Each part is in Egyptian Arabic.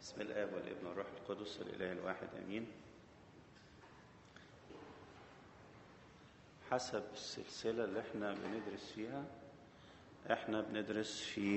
بسم الآب والابن والروح القدس الإله الواحد آمين حسب السلسلة اللي احنا بندرس فيها احنا بندرس في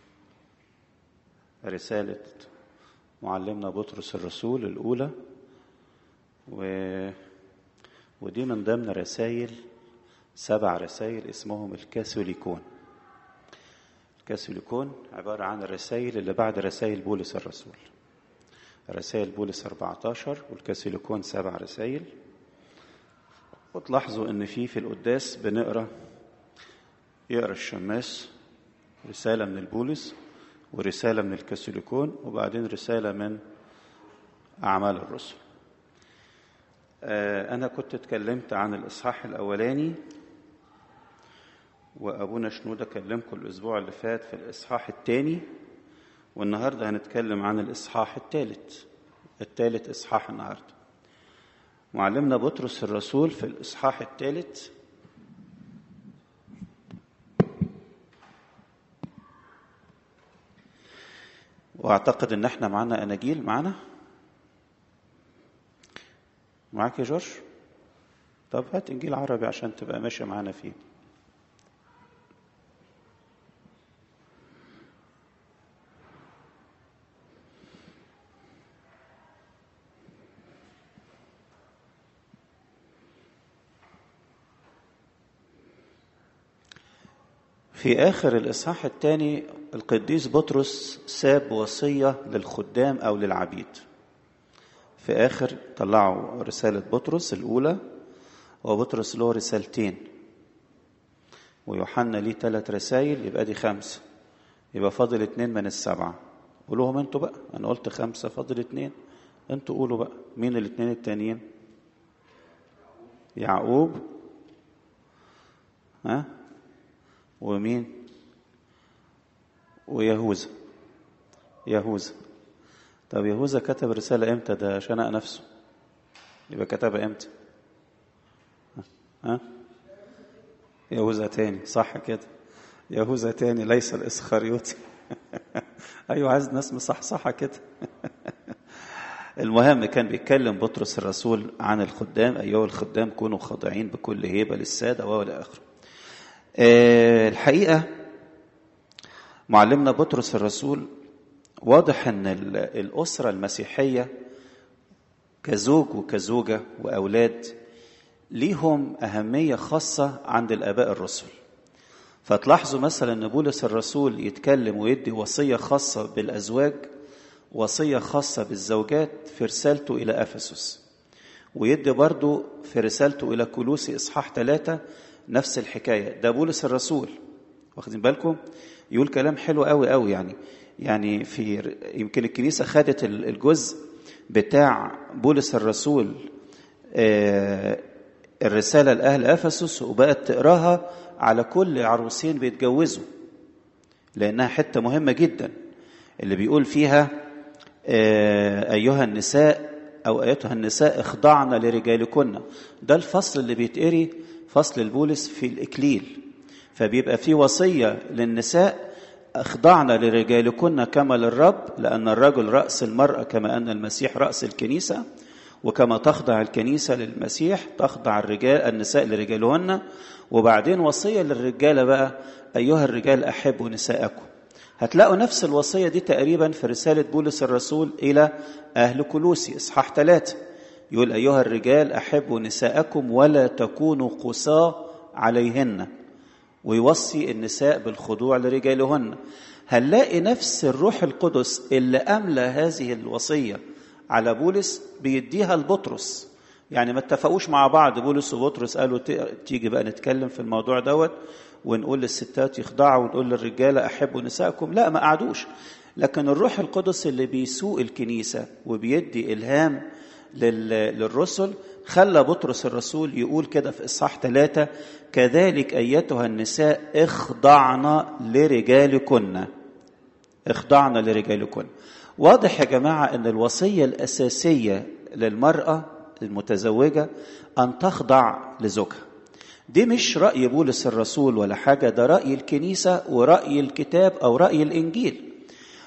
رسالة معلمنا بطرس الرسول الأولى و... ودي من ضمن رسائل سبع رسائل اسمهم الكاثوليكون الكاثوليكون عبارة عن الرسائل اللي بعد رسائل بولس الرسول رسائل بولس 14 والكاثوليكون سبع رسائل وتلاحظوا ان في في القداس بنقرا يقرا الشماس رسالة من البولس ورسالة من الكاثوليكون وبعدين رسالة من أعمال الرسل أنا كنت اتكلمت عن الإصحاح الأولاني وأبونا شنودة كلمكم الأسبوع اللي فات في الإصحاح الثاني والنهاردة هنتكلم عن الإصحاح الثالث الثالث إصحاح النهاردة معلمنا بطرس الرسول في الإصحاح الثالث واعتقد ان احنا معانا اناجيل معانا معاك يا جورج طب هات انجيل عربي عشان تبقى ماشي معانا فيه في آخر الإصحاح الثاني القديس بطرس ساب وصية للخدام أو للعبيد في آخر طلعوا رسالة بطرس الأولى وبطرس له رسالتين ويوحنا ليه ثلاث رسائل يبقى دي خمسة يبقى فاضل اتنين من السبعة قولوهم انتوا بقى أنا قلت خمسة فاضل اتنين انتوا قولوا بقى مين الاتنين التانيين يعقوب ها ومين ويهوذا يهوذا طب يهوذا كتب رسالة امتى ده شنق نفسه يبقى كتبها امتى ها يهوذا تاني صح كده يهوذا تاني ليس الاسخريوطي ايوه عايز ناس مصحصحه كده المهم كان بيتكلم بطرس الرسول عن الخدام ايها الخدام كونوا خاضعين بكل هيبه للساده والى اخره أه الحقيقه معلمنا بطرس الرسول واضح ان الاسره المسيحيه كزوج وكزوجه واولاد ليهم اهميه خاصه عند الاباء الرسل فتلاحظوا مثلا ان بولس الرسول يتكلم ويدي وصيه خاصه بالازواج وصيه خاصه بالزوجات في رسالته الى افسس ويدي برضه في رسالته الى كولوسي اصحاح ثلاثة نفس الحكايه ده بولس الرسول واخدين بالكم يقول كلام حلو قوي قوي يعني يعني في يمكن الكنيسه خدت الجزء بتاع بولس الرسول الرساله لاهل افسس وبقت تقراها على كل عروسين بيتجوزوا لانها حته مهمه جدا اللي بيقول فيها ايها النساء او ايتها النساء اخضعن لرجالكن ده الفصل اللي بيتقري فصل البولس في الاكليل فبيبقى في وصيه للنساء اخضعن لرجالكن كما للرب لان الرجل راس المراه كما ان المسيح راس الكنيسه وكما تخضع الكنيسه للمسيح تخضع الرجال النساء لرجالهن وبعدين وصيه للرجاله بقى ايها الرجال احبوا نساءكم هتلاقوا نفس الوصيه دي تقريبا في رساله بولس الرسول الى اهل كلوسي اصحاح ثلاثة يقول ايها الرجال احبوا نساءكم ولا تكونوا قساة عليهن ويوصي النساء بالخضوع لرجالهن هنلاقي نفس الروح القدس اللي املى هذه الوصيه على بولس بيديها لبطرس يعني ما اتفقوش مع بعض بولس وبطرس قالوا تيجي بقى نتكلم في الموضوع دوت ونقول للستات يخضعوا ونقول للرجاله احبوا نسائكم لا ما قعدوش لكن الروح القدس اللي بيسوق الكنيسه وبيدي الهام للرسل خلى بطرس الرسول يقول كده في اصحاح ثلاثة كذلك ايتها النساء اخضعن لرجالكن اخضعن لرجالكن واضح يا جماعه ان الوصيه الاساسيه للمراه المتزوجه ان تخضع لزوجها دي مش راي بولس الرسول ولا حاجه ده راي الكنيسه وراي الكتاب او راي الانجيل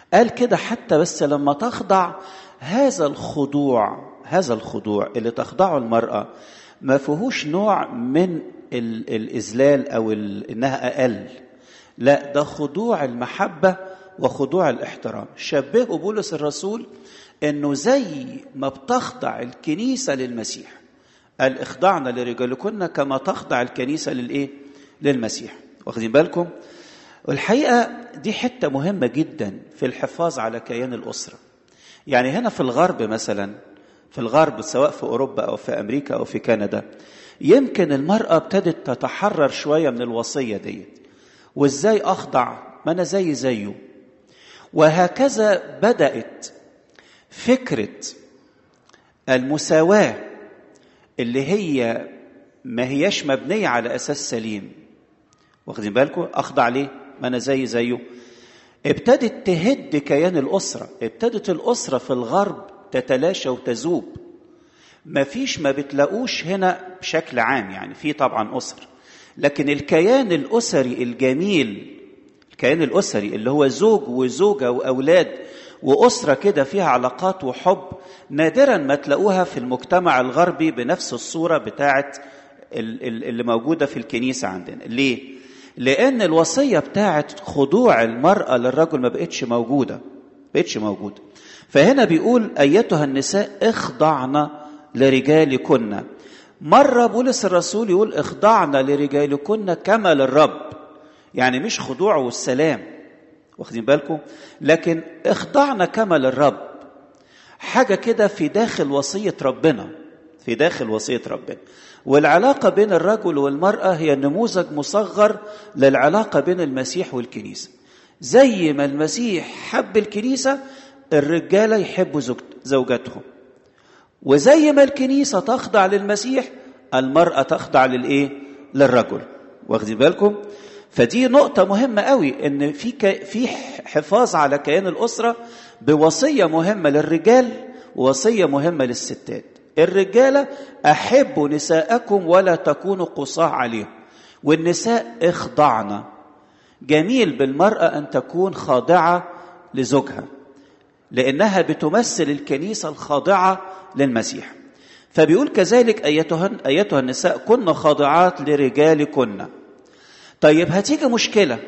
قال كده حتى بس لما تخضع هذا الخضوع هذا الخضوع اللي تخضعه المرأة ما فيهوش نوع من ال الإذلال أو ال إنها أقل لا ده خضوع المحبة وخضوع الاحترام شبهه بولس الرسول انه زي ما بتخضع الكنيسة للمسيح قال اخضعنا لرجالكن كما تخضع الكنيسة للايه للمسيح واخدين بالكم والحقيقة دي حتة مهمة جدا في الحفاظ على كيان الأسرة يعني هنا في الغرب مثلا في الغرب سواء في أوروبا أو في أمريكا أو في كندا يمكن المرأة ابتدت تتحرر شوية من الوصية دي وازاي أخضع ما أنا زي زيه وهكذا بدأت فكرة المساواة اللي هي ما هياش مبنية على أساس سليم واخدين بالكم أخضع ليه ما أنا زي زيه ابتدت تهد كيان الأسرة ابتدت الأسرة في الغرب تتلاشى وتذوب ما فيش ما بتلاقوش هنا بشكل عام يعني في طبعا أسر لكن الكيان الأسري الجميل الكيان الأسري اللي هو زوج وزوجة وأولاد وأسرة كده فيها علاقات وحب نادرا ما تلاقوها في المجتمع الغربي بنفس الصورة بتاعت اللي موجودة في الكنيسة عندنا ليه؟ لأن الوصية بتاعت خضوع المرأة للرجل ما بقتش موجودة بقتش موجودة فهنا بيقول أيتها النساء اخضعن لرجالكن مرة بولس الرسول يقول اخضعن لرجالكن كما للرب يعني مش خضوع والسلام واخدين بالكم لكن اخضعنا كما للرب حاجه كده في داخل وصيه ربنا في داخل وصيه ربنا والعلاقه بين الرجل والمراه هي نموذج مصغر للعلاقه بين المسيح والكنيسه زي ما المسيح حب الكنيسه الرجاله يحبوا زوجاتهم وزي ما الكنيسه تخضع للمسيح المراه تخضع للايه للرجل واخدين بالكم فدي نقطة مهمة قوي إن في ك... في حفاظ على كيان الأسرة بوصية مهمة للرجال ووصية مهمة للستات. الرجالة أحبوا نساءكم ولا تكونوا قصاة عليهم. والنساء اخضعن. جميل بالمرأة أن تكون خاضعة لزوجها. لأنها بتمثل الكنيسة الخاضعة للمسيح. فبيقول كذلك أيتها أيتها النساء كن خاضعات لرجالكن. طيب هتيجي مشكله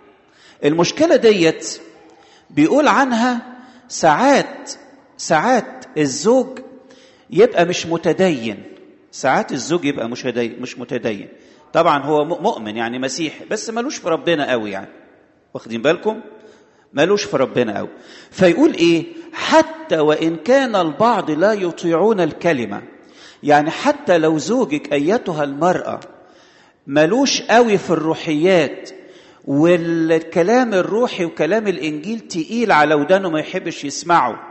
المشكله ديت بيقول عنها ساعات ساعات الزوج يبقى مش متدين ساعات الزوج يبقى مش مش متدين طبعا هو مؤمن يعني مسيحي بس ملوش في ربنا قوي يعني واخدين بالكم ملوش في ربنا قوي فيقول ايه حتى وان كان البعض لا يطيعون الكلمه يعني حتى لو زوجك ايتها المراه ملوش قوي في الروحيات والكلام الروحي وكلام الانجيل تقيل على ودانه ما يحبش يسمعه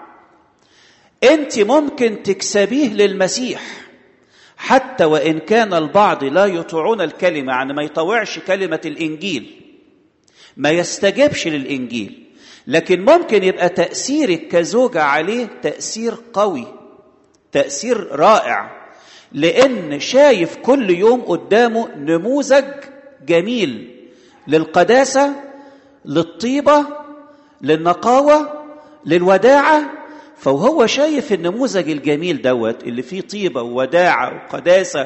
انت ممكن تكسبيه للمسيح حتى وان كان البعض لا يطيعون الكلمه يعني ما يطوعش كلمه الانجيل ما يستجبش للانجيل لكن ممكن يبقى تاثيرك كزوجه عليه تاثير قوي تاثير رائع لان شايف كل يوم قدامه نموذج جميل للقداسه للطيبه للنقاوه للوداعه فهو شايف النموذج الجميل دوت اللي فيه طيبه ووداعه وقداسه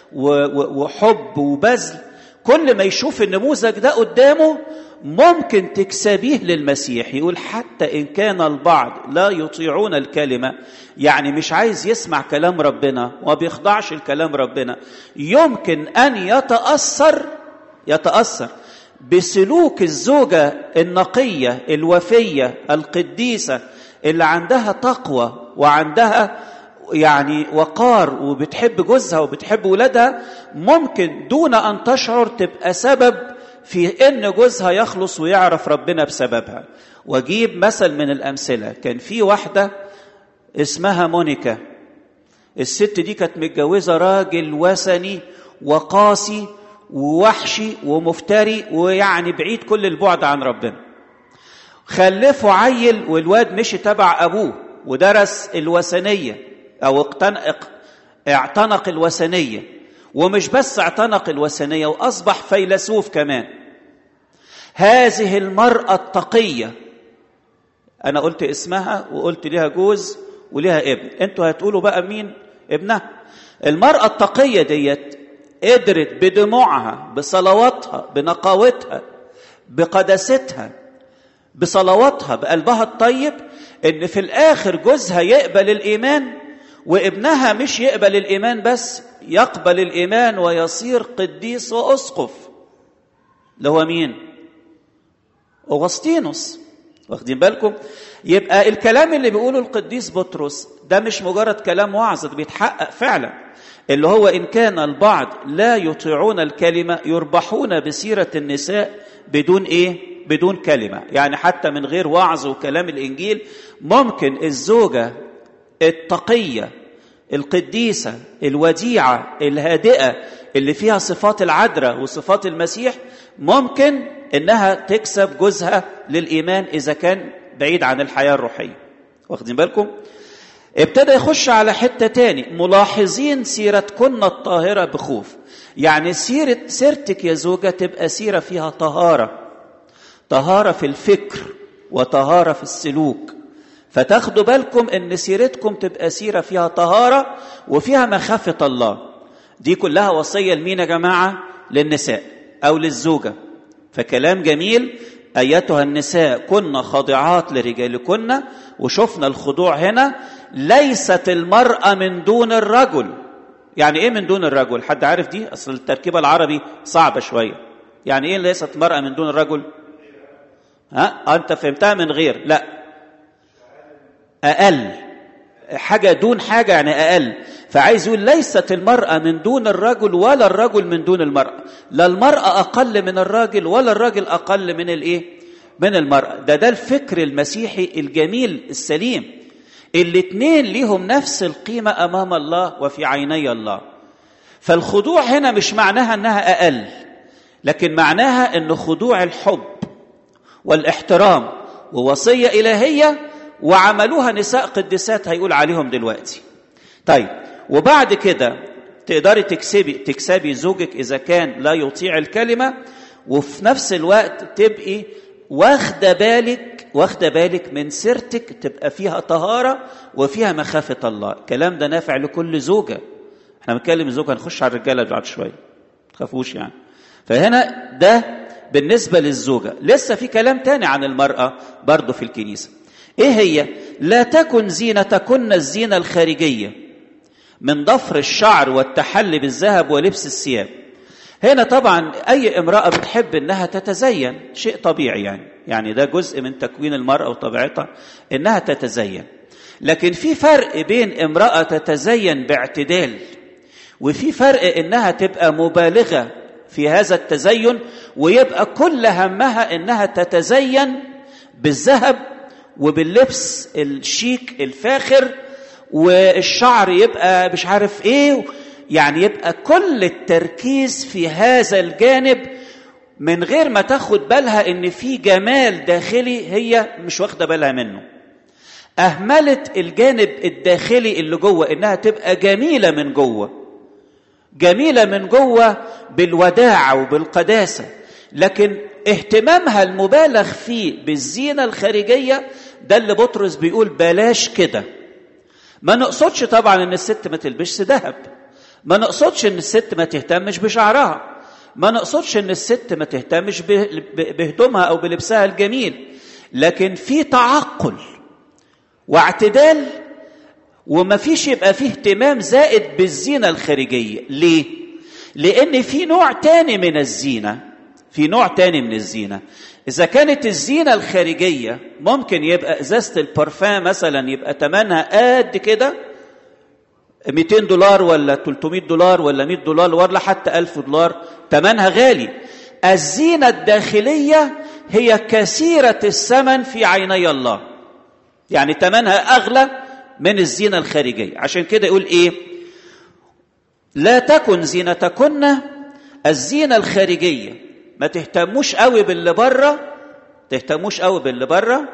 وحب وبذل كل ما يشوف النموذج ده قدامه ممكن تكسبيه للمسيح يقول حتى ان كان البعض لا يطيعون الكلمه يعني مش عايز يسمع كلام ربنا وما بيخضعش لكلام ربنا يمكن ان يتاثر يتاثر بسلوك الزوجه النقيه الوفيه القديسه اللي عندها تقوى وعندها يعني وقار وبتحب جوزها وبتحب ولادها ممكن دون ان تشعر تبقى سبب في ان جوزها يخلص ويعرف ربنا بسببها واجيب مثل من الامثله كان في واحده اسمها مونيكا الست دي كانت متجوزه راجل وثني وقاسي ووحشي ومفتري ويعني بعيد كل البعد عن ربنا خلفوا عيل والواد مشي تبع ابوه ودرس الوثنيه او اقتنق اعتنق الوثنيه ومش بس اعتنق الوثنيه واصبح فيلسوف كمان هذه المراه التقيه انا قلت اسمها وقلت ليها جوز وليها ابن انتوا هتقولوا بقى مين ابنها المرأة التقية ديت قدرت بدموعها بصلواتها بنقاوتها بقداستها بصلواتها بقلبها الطيب ان في الاخر جوزها يقبل الايمان وابنها مش يقبل الايمان بس يقبل الايمان ويصير قديس واسقف اللي هو مين اغسطينوس واخدين بالكم يبقى الكلام اللي بيقوله القديس بطرس ده مش مجرد كلام وعظ ده بيتحقق فعلا اللي هو ان كان البعض لا يطيعون الكلمه يربحون بسيره النساء بدون ايه بدون كلمه يعني حتى من غير وعظ وكلام الانجيل ممكن الزوجه التقيه القديسه الوديعه الهادئه اللي فيها صفات العذراء وصفات المسيح ممكن انها تكسب جوزها للايمان اذا كان بعيد عن الحياه الروحيه واخدين بالكم ابتدى يخش على حته تاني ملاحظين سيرتكن الطاهره بخوف يعني سيره سيرتك يا زوجه تبقى سيره فيها طهاره طهاره في الفكر وطهاره في السلوك فتاخدوا بالكم ان سيرتكم تبقى سيره فيها طهاره وفيها مخافه الله دي كلها وصيه لمين يا جماعه للنساء او للزوجه فكلام جميل ايتها النساء كن خاضعات لرجالكن وشفنا الخضوع هنا ليست المراه من دون الرجل يعني ايه من دون الرجل حد عارف دي اصل التركيبه العربي صعبه شويه يعني ايه ليست المراه من دون الرجل ها انت فهمتها من غير لا اقل حاجه دون حاجه يعني اقل فعايز يقول ليست المراه من دون الرجل ولا الرجل من دون المراه لا المراه اقل من الراجل ولا الراجل اقل من الايه من المراه ده ده الفكر المسيحي الجميل السليم الاثنين ليهم نفس القيمه امام الله وفي عيني الله فالخضوع هنا مش معناها انها اقل لكن معناها ان خضوع الحب والاحترام ووصيه الهيه وعملوها نساء قديسات هيقول عليهم دلوقتي طيب وبعد كده تقدري تكسبي تكسبي زوجك اذا كان لا يطيع الكلمه وفي نفس الوقت تبقي واخده بالك واخده بالك من سيرتك تبقى فيها طهاره وفيها مخافه الله الكلام ده نافع لكل زوجه احنا بنتكلم زوجه هنخش على الرجاله بعد شويه ما تخافوش يعني فهنا ده بالنسبه للزوجه لسه في كلام تاني عن المراه برضه في الكنيسه ايه هي لا تكن زينتكن الزينه الخارجيه من ضفر الشعر والتحلي بالذهب ولبس الثياب هنا طبعا اي امراه بتحب انها تتزين شيء طبيعي يعني يعني ده جزء من تكوين المراه وطبيعتها انها تتزين لكن في فرق بين امراه تتزين باعتدال وفي فرق انها تبقى مبالغه في هذا التزين ويبقى كل همها انها تتزين بالذهب وباللبس الشيك الفاخر والشعر يبقى مش عارف ايه يعني يبقى كل التركيز في هذا الجانب من غير ما تاخد بالها ان في جمال داخلي هي مش واخده بالها منه اهملت الجانب الداخلي اللي جوه انها تبقى جميله من جوه جميله من جوه بالوداعه وبالقداسه لكن اهتمامها المبالغ فيه بالزينه الخارجيه ده اللي بطرس بيقول بلاش كده ما نقصدش طبعا ان الست ما تلبسش ذهب ما نقصدش ان الست ما تهتمش بشعرها ما نقصدش ان الست ما تهتمش بهدومها او بلبسها الجميل لكن في تعقل واعتدال وما فيش يبقى فيه اهتمام زائد بالزينة الخارجية ليه؟ لأن في نوع تاني من الزينة في نوع تاني من الزينة إذا كانت الزينة الخارجية ممكن يبقى إزازة البارفان مثلا يبقى ثمنها قد كده 200 دولار ولا 300 دولار ولا 100 دولار ولا حتى 1000 دولار ثمنها غالي الزينة الداخلية هي كثيرة الثمن في عيني الله يعني ثمنها أغلى من الزينة الخارجية عشان كده يقول إيه لا تكن زينتكن الزينة الخارجية ما تهتموش قوي باللي بره تهتموش قوي باللي بره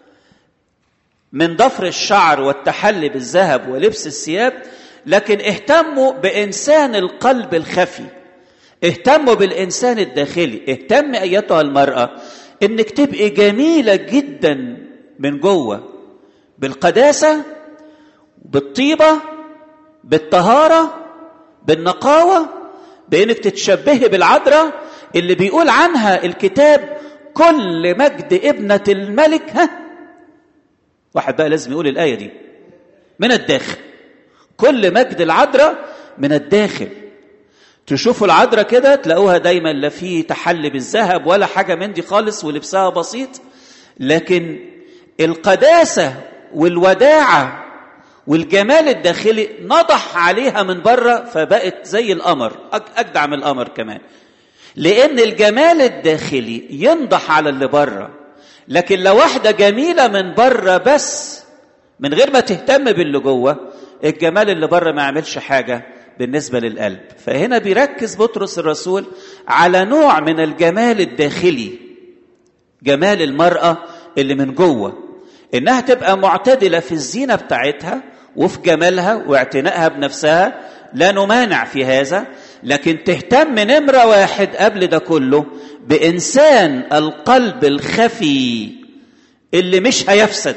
من ضفر الشعر والتحلي بالذهب ولبس الثياب لكن اهتموا بإنسان القلب الخفي اهتموا بالإنسان الداخلي اهتم أيتها المرأة إنك تبقي جميلة جدا من جوه بالقداسه بالطيبه بالطهاره بالنقاوه بانك تتشبهي بالعذراء اللي بيقول عنها الكتاب كل مجد ابنه الملك ها واحد بقى لازم يقول الايه دي من الداخل كل مجد العذراء من الداخل تشوفوا العذراء كده تلاقوها دايما لا في تحلي بالذهب ولا حاجه من دي خالص ولبسها بسيط لكن القداسه والوداعه والجمال الداخلي نضح عليها من بره فبقت زي القمر اجدع من القمر كمان لان الجمال الداخلي ينضح على اللي بره لكن لو واحده جميله من بره بس من غير ما تهتم باللي جوه الجمال اللي بره ما يعملش حاجه بالنسبه للقلب فهنا بيركز بطرس الرسول على نوع من الجمال الداخلي جمال المراه اللي من جوه انها تبقى معتدله في الزينه بتاعتها وفي جمالها واعتنائها بنفسها لا نمانع في هذا لكن تهتم نمره واحد قبل ده كله بانسان القلب الخفي اللي مش هيفسد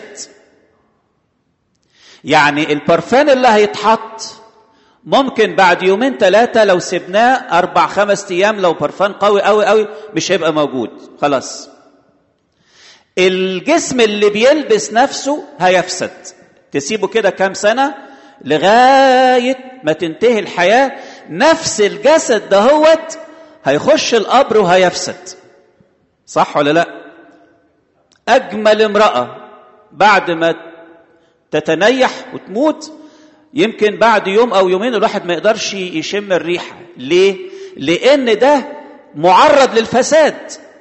يعني البرفان اللي هيتحط ممكن بعد يومين ثلاثة لو سبناه أربع خمس أيام لو برفان قوي قوي قوي مش هيبقى موجود خلاص الجسم اللي بيلبس نفسه هيفسد تسيبه كده كام سنة لغاية ما تنتهي الحياة نفس الجسد دهوت هيخش القبر وهيفسد صح ولا لا أجمل امرأة بعد ما تتنيح وتموت يمكن بعد يوم او يومين الواحد ما يقدرش يشم الريحه ليه لان ده معرض للفساد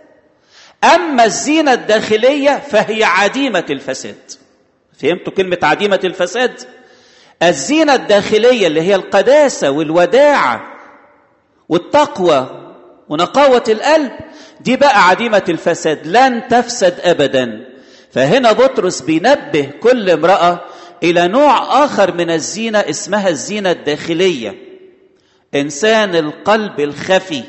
اما الزينه الداخليه فهي عديمه الفساد فهمتوا كلمه عديمه الفساد الزينه الداخليه اللي هي القداسه والوداعه والتقوى ونقاوه القلب دي بقى عديمه الفساد لن تفسد ابدا فهنا بطرس بينبه كل امراه الى نوع اخر من الزينه اسمها الزينه الداخليه انسان القلب الخفي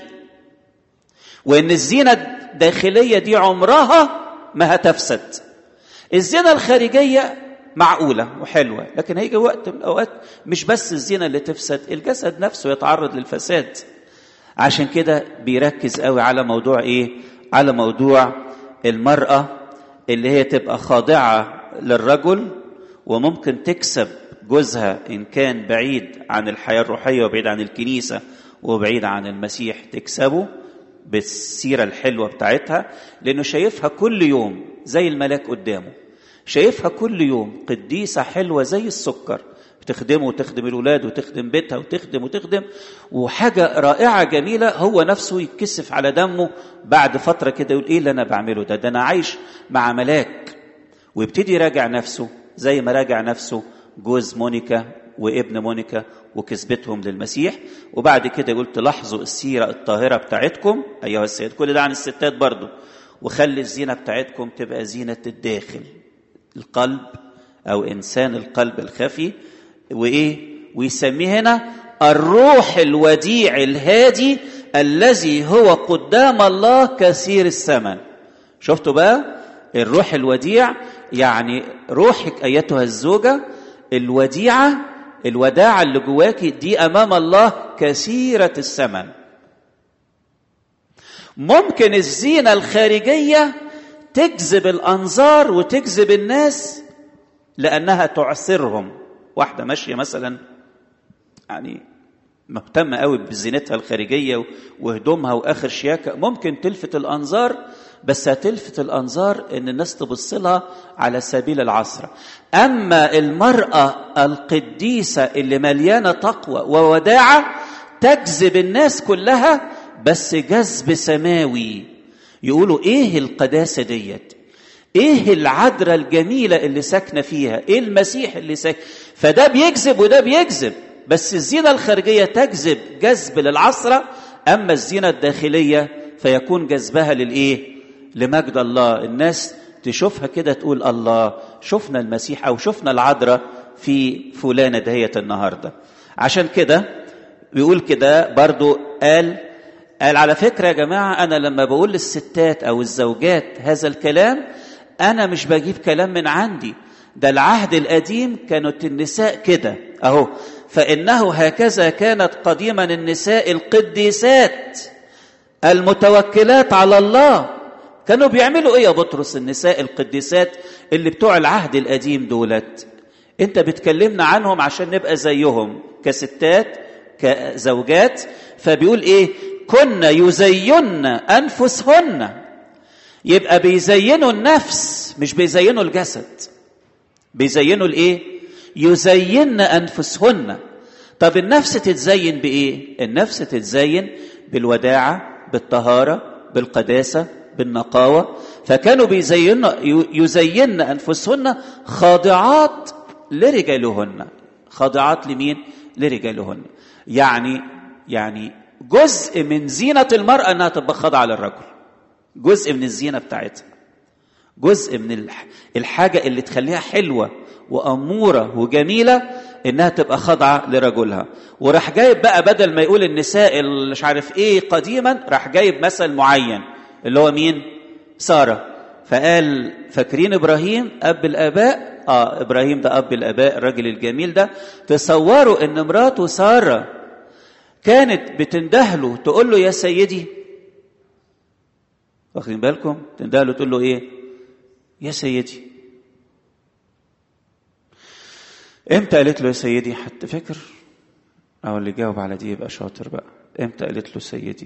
وان الزينه الداخليه دي عمرها ما هتفسد الزينه الخارجيه معقوله وحلوه لكن هيجي وقت من الاوقات مش بس الزينه اللي تفسد الجسد نفسه يتعرض للفساد عشان كده بيركز قوي على موضوع ايه على موضوع المراه اللي هي تبقى خاضعه للرجل وممكن تكسب جوزها ان كان بعيد عن الحياه الروحيه وبعيد عن الكنيسه وبعيد عن المسيح تكسبه بالسيره الحلوه بتاعتها لانه شايفها كل يوم زي الملاك قدامه شايفها كل يوم قديسه حلوه زي السكر بتخدمه وتخدم الولاد وتخدم بيتها وتخدم وتخدم وحاجة رائعة جميلة هو نفسه يتكسف على دمه بعد فترة كده يقول إيه اللي أنا بعمله ده ده أنا عايش مع ملاك ويبتدي يراجع نفسه زي ما راجع نفسه جوز مونيكا وابن مونيكا وكسبتهم للمسيح وبعد كده يقول تلاحظوا السيرة الطاهرة بتاعتكم أيها السيد كل ده عن الستات برضو وخلي الزينة بتاعتكم تبقى زينة الداخل القلب أو إنسان القلب الخفي وإيه ويسميه هنا الروح الوديع الهادي الذي هو قدام الله كثير الثمن شفتوا بقى الروح الوديع يعني روحك ايتها الزوجه الوديعه الوداعه اللي جواكي دي امام الله كثيره الثمن ممكن الزينه الخارجيه تجذب الانظار وتجذب الناس لانها تعثرهم واحده ماشيه مثلا يعني مهتمه قوي بزينتها الخارجيه وهدومها واخر شياكه ممكن تلفت الانظار بس هتلفت الانظار ان الناس تبص لها على سبيل العصر اما المراه القديسه اللي مليانه تقوى ووداعه تجذب الناس كلها بس جذب سماوي يقولوا ايه القداسه ديت ايه العذراء الجميله اللي ساكنه فيها ايه المسيح اللي ساكن فده بيجذب وده بيجذب بس الزينه الخارجيه تجذب جذب للعصره اما الزينه الداخليه فيكون جذبها للايه لمجد الله الناس تشوفها كده تقول الله شفنا المسيح او شفنا العذراء في فلانه دهيت النهارده عشان كده بيقول كده برضو قال قال على فكره يا جماعه انا لما بقول للستات او الزوجات هذا الكلام انا مش بجيب كلام من عندي ده العهد القديم كانت النساء كده اهو فانه هكذا كانت قديما النساء القديسات المتوكلات على الله كانوا بيعملوا ايه يا بطرس النساء القديسات اللي بتوع العهد القديم دولت انت بتكلمنا عنهم عشان نبقى زيهم كستات كزوجات فبيقول ايه كن يزين انفسهن يبقى بيزينوا النفس مش بيزينوا الجسد بيزينوا الايه يزين انفسهن طب النفس تتزين بايه النفس تتزين بالوداعه بالطهاره بالقداسه بالنقاوه فكانوا بيزينوا يزين انفسهن خاضعات لرجالهن خاضعات لمين لرجالهن يعني يعني جزء من زينه المراه انها تبقى خاضعه للرجل جزء من الزينه بتاعتها جزء من الحاجه اللي تخليها حلوه واموره وجميله انها تبقى خاضعه لرجلها وراح جايب بقى بدل ما يقول النساء اللي مش عارف ايه قديما راح جايب مثل معين اللي هو مين ساره فقال فاكرين ابراهيم اب الاباء اه ابراهيم ده اب الاباء الراجل الجميل ده تصوروا ان مراته ساره كانت بتندهله تقول له يا سيدي واخدين بالكم تندهله تقول له ايه يا سيدي امتى قالت له يا سيدي حتى فكر او اللي جاوب على دي يبقى شاطر بقى امتى قالت له سيدي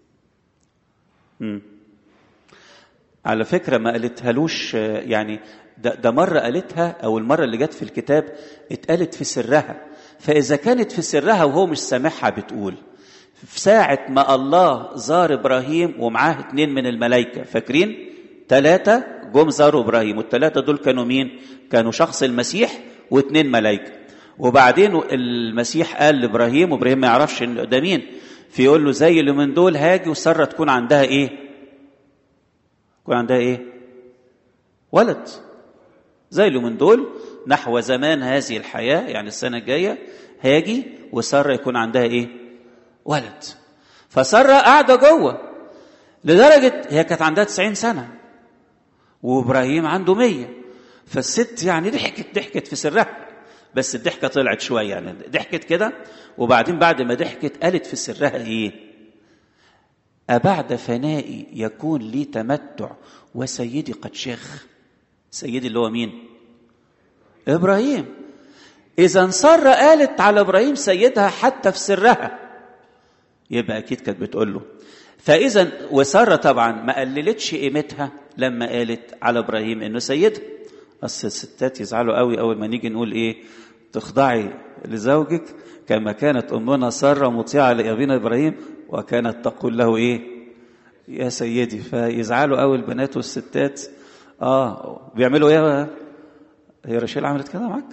مم. على فكره ما قالتهالوش يعني ده, ده مره قالتها او المره اللي جت في الكتاب اتقالت في سرها فاذا كانت في سرها وهو مش سامعها بتقول في ساعة ما الله زار إبراهيم ومعاه اتنين من الملائكة فاكرين؟ ثلاثة جم زاروا إبراهيم والثلاثة دول كانوا مين؟ كانوا شخص المسيح واتنين ملائكة وبعدين المسيح قال لإبراهيم وإبراهيم ما يعرفش إن ده مين فيقول له زي اللي من دول هاجي وسارة تكون عندها إيه؟ تكون عندها إيه؟ ولد زي اللي من دول نحو زمان هذه الحياة يعني السنة الجاية هاجي وسارة يكون عندها إيه؟ ولد فسارة قاعدة جوه لدرجة هي كانت عندها 90 سنة وإبراهيم عنده 100 فالست يعني ضحكت ضحكت في سرها بس الضحكة طلعت شوية يعني ضحكت كده وبعدين بعد ما ضحكت قالت في سرها إيه؟ أبعد فنائي يكون لي تمتع وسيدي قد شيخ سيدي اللي هو مين؟ إبراهيم إذا سارة قالت على إبراهيم سيدها حتى في سرها يبقى اكيد كانت بتقول له فاذا وساره طبعا ما قللتش قيمتها لما قالت على ابراهيم انه سيدها اصل الستات يزعلوا قوي اول ما نيجي نقول ايه تخضعي لزوجك كما كانت امنا ساره مطيعه لابينا ابراهيم وكانت تقول له ايه يا سيدي فيزعلوا قوي البنات والستات اه بيعملوا ايه هي رشيل عملت كده معاك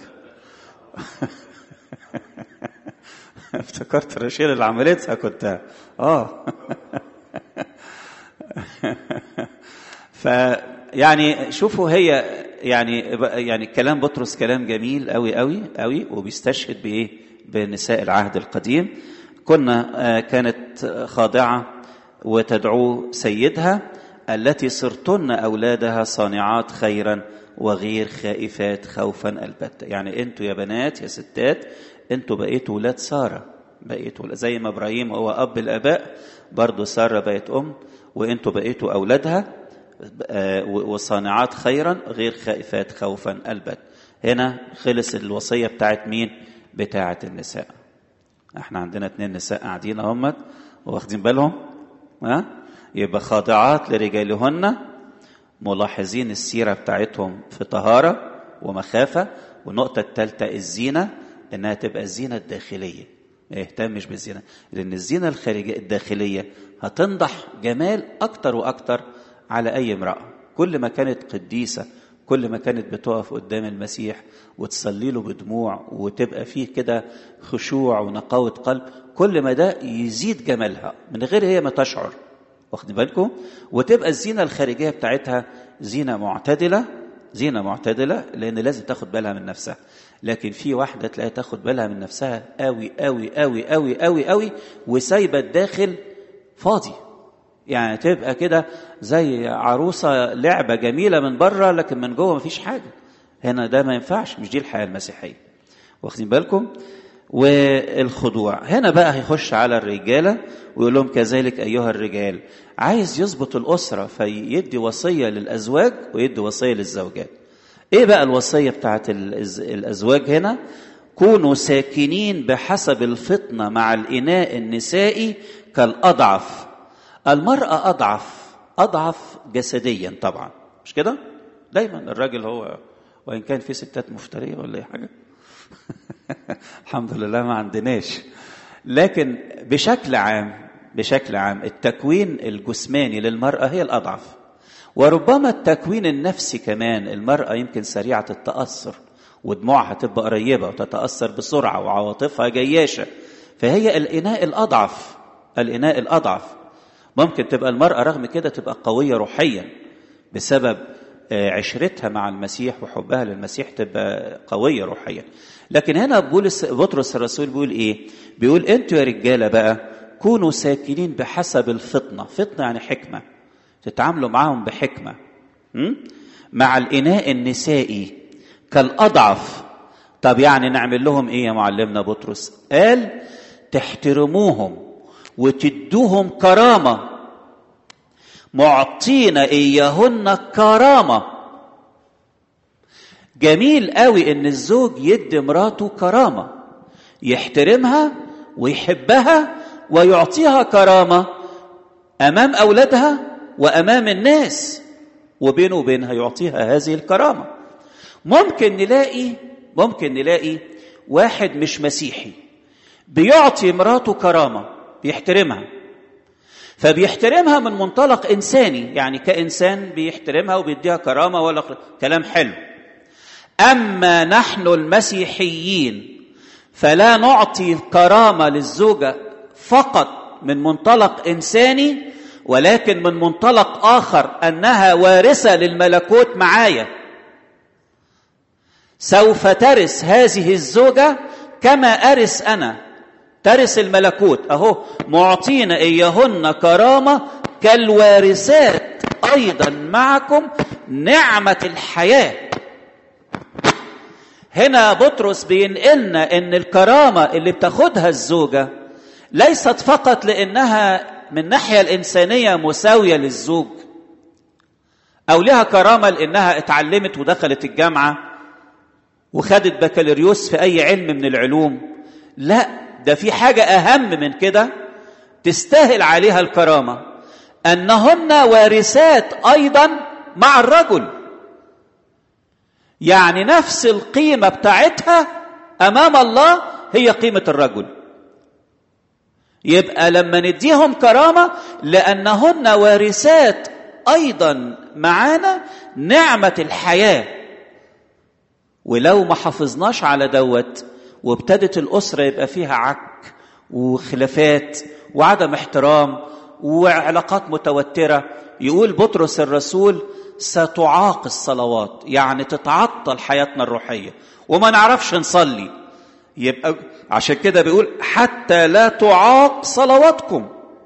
افتكرت رشيل اللي عملتها كنت اه فيعني شوفوا هي يعني يعني كلام بطرس كلام جميل قوي قوي قوي وبيستشهد بايه بنساء العهد القديم كنا كانت خاضعه وتدعو سيدها التي صرتن اولادها صانعات خيرا وغير خائفات خوفا البتة يعني انتوا يا بنات يا ستات انتوا بقيتوا ولاد ساره بقيتوا زي ما ابراهيم هو اب الاباء برضه ساره بقت ام وانتوا بقيتوا اولادها وصانعات خيرا غير خائفات خوفا البت هنا خلص الوصيه بتاعت مين بتاعت النساء احنا عندنا اتنين نساء قاعدين اهمت واخدين بالهم ها يبقى خاضعات لرجالهن ملاحظين السيره بتاعتهم في طهاره ومخافه والنقطه الثالثه الزينه انها تبقى الزينه الداخليه ما يهتمش بالزينه لان الزينه الخارجيه الداخليه هتنضح جمال اكتر واكتر على اي امراه كل ما كانت قديسه كل ما كانت بتقف قدام المسيح وتصلي له بدموع وتبقى فيه كده خشوع ونقاوه قلب كل ما ده يزيد جمالها من غير هي ما تشعر واخدين بالكم وتبقى الزينه الخارجيه بتاعتها زينه معتدله زينه معتدله لان لازم تاخد بالها من نفسها لكن في واحده تلاقيها تاخد بالها من نفسها قوي قوي قوي قوي قوي قوي وسايبه الداخل فاضي يعني تبقى كده زي عروسة لعبة جميلة من بره لكن من جوه مفيش حاجة هنا ده ما ينفعش مش دي الحياة المسيحية واخدين بالكم والخضوع هنا بقى هيخش على الرجالة ويقول لهم كذلك أيها الرجال عايز يظبط الأسرة فيدي وصية للأزواج ويدي وصية للزوجات إيه بقى الوصية بتاعت الأزواج هنا كونوا ساكنين بحسب الفطنة مع الإناء النسائي كالأضعف المرأة أضعف أضعف جسديا طبعا مش كده دايما الراجل هو وإن كان في ستات مفترية ولا أي حاجة الحمد لله ما عندناش لكن بشكل عام بشكل عام التكوين الجسماني للمرأة هي الأضعف وربما التكوين النفسي كمان المرأة يمكن سريعة التأثر ودموعها تبقى قريبة وتتأثر بسرعة وعواطفها جياشة فهي الإناء الأضعف الإناء الأضعف ممكن تبقى المرأة رغم كده تبقى قوية روحيا بسبب عشرتها مع المسيح وحبها للمسيح تبقى قوية روحيا لكن هنا بولس بطرس الرسول بيقول ايه بيقول انتوا يا رجاله بقى كونوا ساكنين بحسب الفطنه فطنه يعني حكمه تتعاملوا معاهم بحكمه م? مع الاناء النسائي كالاضعف طب يعني نعمل لهم ايه يا معلمنا بطرس قال تحترموهم وتدوهم كرامه معطين اياهن كرامه جميل قوي ان الزوج يدي مراته كرامه يحترمها ويحبها ويعطيها كرامه امام اولادها وامام الناس وبينه وبينها يعطيها هذه الكرامه ممكن نلاقي ممكن نلاقي واحد مش مسيحي بيعطي مراته كرامه بيحترمها فبيحترمها من منطلق انساني يعني كانسان بيحترمها وبيديها كرامه ولا كلام حلو اما نحن المسيحيين فلا نعطي الكرامه للزوجه فقط من منطلق انساني ولكن من منطلق اخر انها وارثه للملكوت معايا سوف ترث هذه الزوجه كما ارث انا ترث الملكوت اهو معطين اياهن كرامه كالوارثات ايضا معكم نعمه الحياه هنا بطرس بينقلنا ان الكرامه اللي بتاخدها الزوجه ليست فقط لانها من الناحيه الانسانيه مساويه للزوج او لها كرامه لانها اتعلمت ودخلت الجامعه وخدت بكالوريوس في اي علم من العلوم لا ده في حاجه اهم من كده تستاهل عليها الكرامه انهن وارثات ايضا مع الرجل يعني نفس القيمه بتاعتها امام الله هي قيمه الرجل يبقى لما نديهم كرامه لانهن وارثات ايضا معانا نعمه الحياه ولو ما حافظناش على دوت وابتدت الاسره يبقى فيها عك وخلافات وعدم احترام وعلاقات متوتره يقول بطرس الرسول ستعاق الصلوات يعني تتعطل حياتنا الروحيه وما نعرفش نصلي يبقى عشان كده بيقول حتى لا تعاق صلواتكم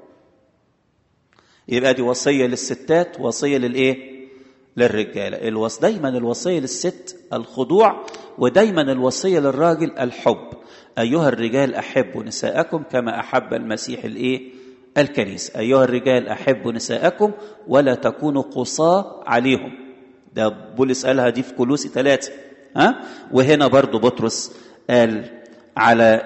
يبقى دي وصيه للستات وصيه للايه للرجاله الوص دايما الوصيه للست الخضوع ودايما الوصيه للراجل الحب ايها الرجال احبوا نساءكم كما احب المسيح الايه الكنيسه ايها الرجال احبوا نساءكم ولا تكونوا قصاة عليهم ده بولس قالها دي في كولوسي ثلاثة ها وهنا برضو بطرس قال على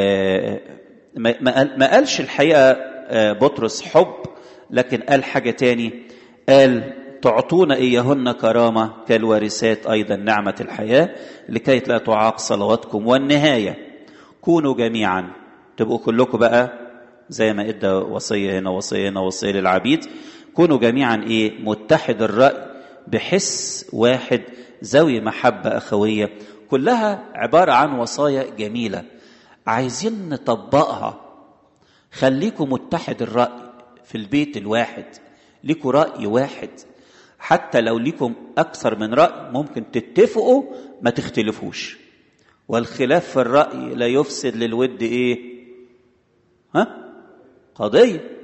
ما قالش الحقيقه بطرس حب لكن قال حاجه تاني قال تعطون اياهن كرامه كالوارثات ايضا نعمه الحياه لكي لا تعاق صلواتكم والنهايه كونوا جميعا تبقوا كلكم بقى زي ما ادى وصيه هنا وصيه هنا وصيه للعبيد كونوا جميعا ايه متحد الراي بحس واحد ذوي محبه اخويه كلها عباره عن وصايا جميله عايزين نطبقها خليكم متحد الراي في البيت الواحد ليكوا راي واحد حتى لو ليكم اكثر من راي ممكن تتفقوا ما تختلفوش والخلاف في الراي لا يفسد للود ايه ها قضيه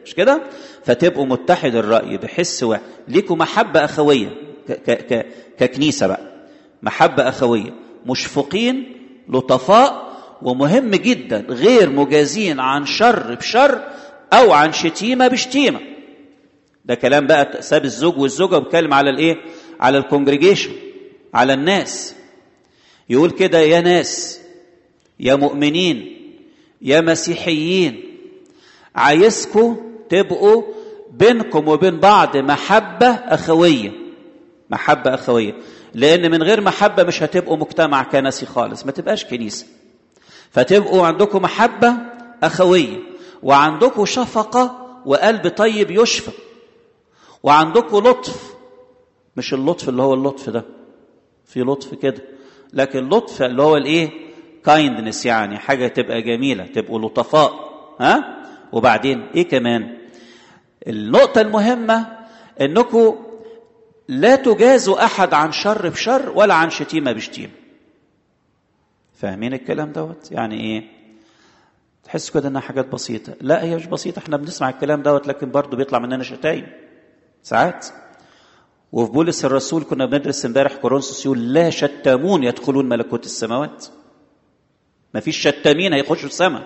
مش كده فتبقوا متحد الراي بحس واحد ليكوا محبه اخويه ك ك ك ككنيسه بقى محبه اخويه مشفقين لطفاء ومهم جدا غير مجازين عن شر بشر او عن شتيمه بشتيمه ده كلام بقى ساب الزوج والزوجه وبيتكلم على الايه على الكونجريجيشن على الناس يقول كده يا ناس يا مؤمنين يا مسيحيين عايزكم تبقوا بينكم وبين بعض محبة أخوية محبة أخوية لأن من غير محبة مش هتبقوا مجتمع كنسي خالص ما تبقاش كنيسة فتبقوا عندكم محبة أخوية وعندكم شفقة وقلب طيب يشفق وعندكم لطف مش اللطف اللي هو اللطف ده في لطف كده لكن لطف اللي هو الايه كايندنس يعني حاجه تبقى جميله تبقوا لطفاء ها وبعدين ايه كمان النقطه المهمه انكم لا تجازوا احد عن شر بشر ولا عن شتيمه بشتيمه فاهمين الكلام دوت يعني ايه تحس كده انها حاجات بسيطه لا هي مش بسيطه احنا بنسمع الكلام دوت لكن برضه بيطلع مننا شتايم ساعات وفي بولس الرسول كنا بندرس امبارح كورنثوس يقول لا شتامون يدخلون ملكوت السماوات ما فيش شتامين هيخشوا السماء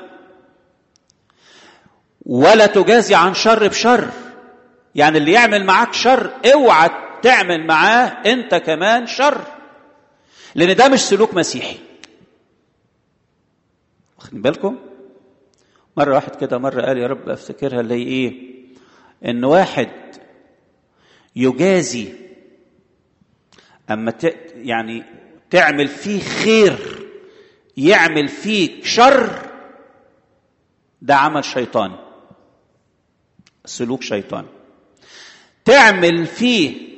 ولا تجازي عن شر بشر يعني اللي يعمل معاك شر اوعى تعمل معاه انت كمان شر لان ده مش سلوك مسيحي واخدين بالكم مره واحد كده مره قال يا رب افتكرها اللي هي ايه ان واحد يجازي اما ت... يعني تعمل فيه خير يعمل فيك شر ده عمل شيطاني سلوك شيطاني تعمل فيه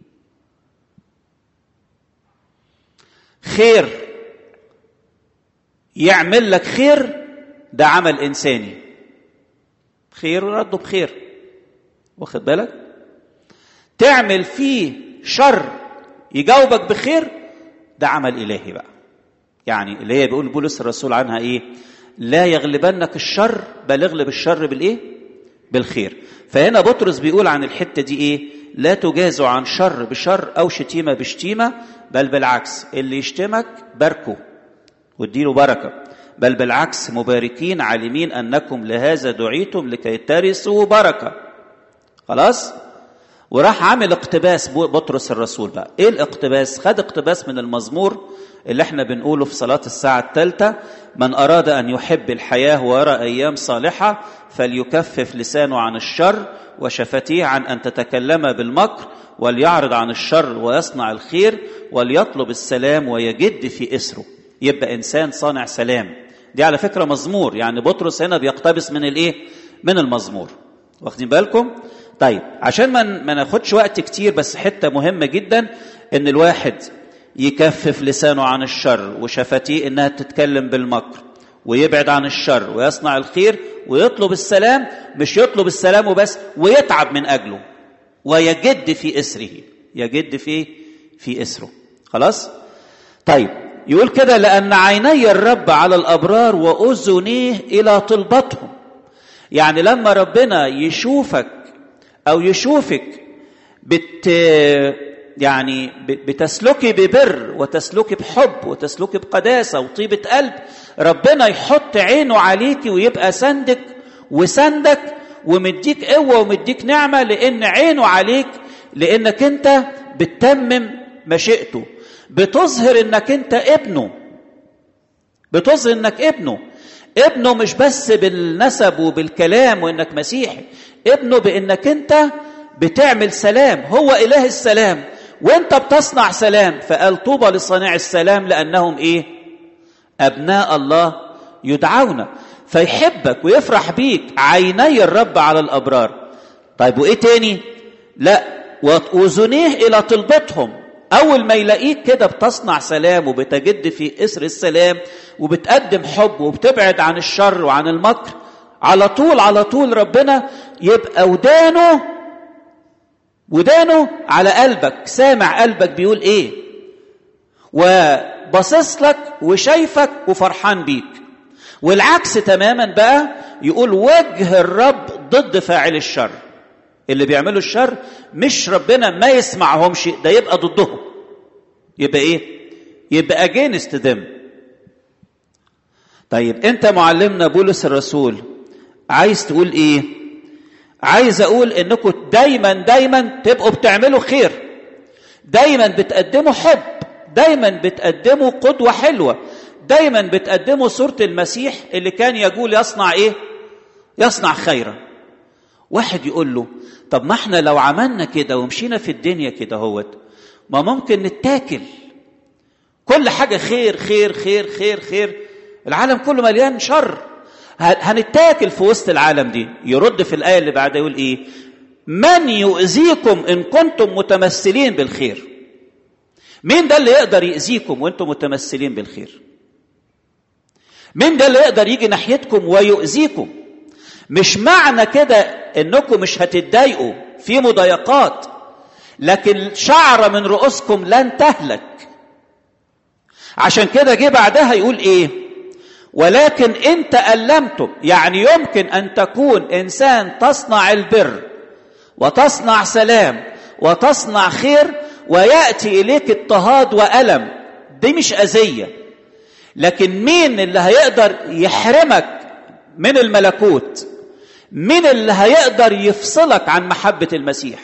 خير يعمل لك خير ده عمل انساني خير ورده بخير واخد بالك تعمل فيه شر يجاوبك بخير ده عمل الهي بقى يعني اللي هي بيقول بولس الرسول عنها ايه لا يغلبنك الشر بل اغلب الشر بالايه بالخير فهنا بطرس بيقول عن الحته دي ايه لا تجازوا عن شر بشر او شتيمه بشتيمه بل بالعكس اللي يشتمك باركه واديله بركه بل بالعكس مباركين عالمين انكم لهذا دعيتم لكي ترثوا بركه خلاص وراح عامل اقتباس بطرس الرسول بقى ايه الاقتباس خد اقتباس من المزمور اللي احنا بنقوله في صلاة الساعة الثالثة من أراد أن يحب الحياة ويرى أيام صالحة فليكفف لسانه عن الشر وشفتيه عن أن تتكلم بالمكر وليعرض عن الشر ويصنع الخير وليطلب السلام ويجد في إسره يبقى إنسان صانع سلام دي على فكرة مزمور يعني بطرس هنا بيقتبس من الإيه من المزمور واخدين بالكم طيب عشان ما ما ناخدش وقت كتير بس حته مهمه جدا ان الواحد يكفف لسانه عن الشر وشفتيه انها تتكلم بالمكر ويبعد عن الشر ويصنع الخير ويطلب السلام مش يطلب السلام وبس ويتعب من اجله ويجد في اسره يجد في في اسره خلاص طيب يقول كده لان عيني الرب على الابرار واذنيه الى طلبتهم يعني لما ربنا يشوفك او يشوفك بت يعني بتسلكي ببر وتسلكي بحب وتسلكي بقداسه وطيبه قلب ربنا يحط عينه عليكي ويبقى سندك وسندك ومديك قوه ومديك نعمه لان عينه عليك لانك انت بتتمم مشيئته بتظهر انك انت ابنه بتظهر انك ابنه ابنه مش بس بالنسب وبالكلام وانك مسيحي ابنه بانك انت بتعمل سلام هو اله السلام وانت بتصنع سلام فقال طوبى لصانع السلام لانهم ايه ابناء الله يدعون فيحبك ويفرح بيك عيني الرب على الابرار طيب وايه تاني لا واذنيه الى طلبتهم اول ما يلاقيك كده بتصنع سلام وبتجد في اسر السلام وبتقدم حب وبتبعد عن الشر وعن المكر على طول على طول ربنا يبقى ودانه ودانه على قلبك سامع قلبك بيقول ايه وباصص لك وشايفك وفرحان بيك والعكس تماما بقى يقول وجه الرب ضد فاعل الشر اللي بيعملوا الشر مش ربنا ما يسمعهمش ده يبقى ضدهم يبقى ايه يبقى اجينست ذم طيب انت معلمنا بولس الرسول عايز تقول ايه عايز اقول انكم دايما دايما تبقوا بتعملوا خير دايما بتقدموا حب دايما بتقدموا قدوه حلوه دايما بتقدموا صوره المسيح اللي كان يقول يصنع ايه يصنع خيرا واحد يقول له طب ما احنا لو عملنا كده ومشينا في الدنيا كده هوت ما ممكن نتاكل كل حاجه خير خير خير خير خير العالم كله مليان شر هنتاكل في وسط العالم دي يرد في الايه اللي بعدها يقول ايه من يؤذيكم ان كنتم متمثلين بالخير مين ده اللي يقدر يؤذيكم وانتم متمثلين بالخير مين ده اللي يقدر يجي ناحيتكم ويؤذيكم مش معنى كده انكم مش هتتضايقوا في مضايقات لكن شعره من رؤوسكم لن تهلك عشان كده جه بعدها يقول ايه ولكن ان تألمتم يعني يمكن ان تكون انسان تصنع البر وتصنع سلام وتصنع خير وياتي اليك اضطهاد والم دي مش اذيه لكن مين اللي هيقدر يحرمك من الملكوت مين اللي هيقدر يفصلك عن محبه المسيح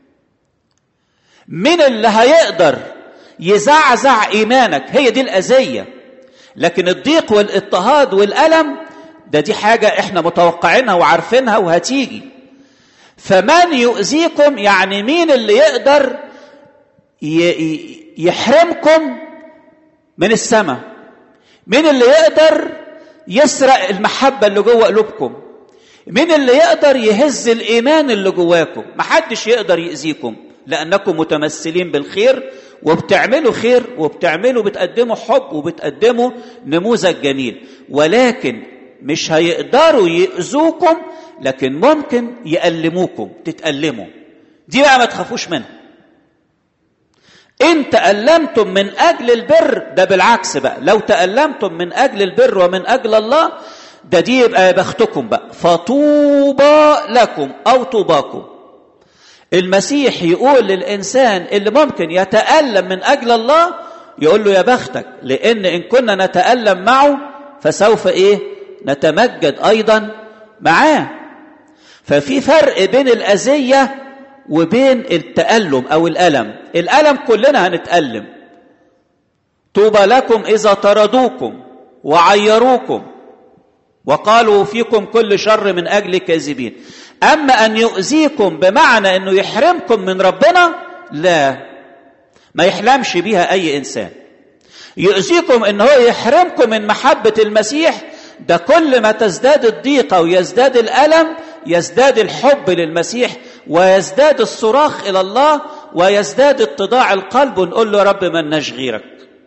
مين اللي هيقدر يزعزع ايمانك هي دي الاذيه لكن الضيق والاضطهاد والالم ده دي حاجه احنا متوقعينها وعارفينها وهتيجي فمن يؤذيكم يعني مين اللي يقدر يحرمكم من السماء مين اللي يقدر يسرق المحبه اللي جوه قلوبكم مين اللي يقدر يهز الايمان اللي جواكم محدش يقدر يأذيكم لانكم متمثلين بالخير وبتعملوا خير وبتعملوا بتقدموا حب وبتقدموا نموذج جميل ولكن مش هيقدروا يأذوكم لكن ممكن يألموكم تتألموا دي بقى ما تخافوش منها إن تألمتم من أجل البر ده بالعكس بقى لو تألمتم من أجل البر ومن أجل الله ده دي يبقى بختكم بقى فطوبى لكم أو طوباكم المسيح يقول للإنسان اللي ممكن يتألم من أجل الله يقول له يا بختك لأن إن كنا نتألم معه فسوف إيه نتمجد أيضا معاه ففي فرق بين الأذية وبين التألم أو الألم الألم كلنا هنتألم طوبى لكم إذا طردوكم وعيروكم وقالوا فيكم كل شر من أجل كاذبين أما أن يؤذيكم بمعنى أنه يحرمكم من ربنا لا ما يحلمش بها أي إنسان يؤذيكم أنه هو يحرمكم من محبة المسيح ده كل ما تزداد الضيقة ويزداد الألم يزداد الحب للمسيح ويزداد الصراخ إلى الله ويزداد اتضاع القلب ونقول له يا رب من غيرك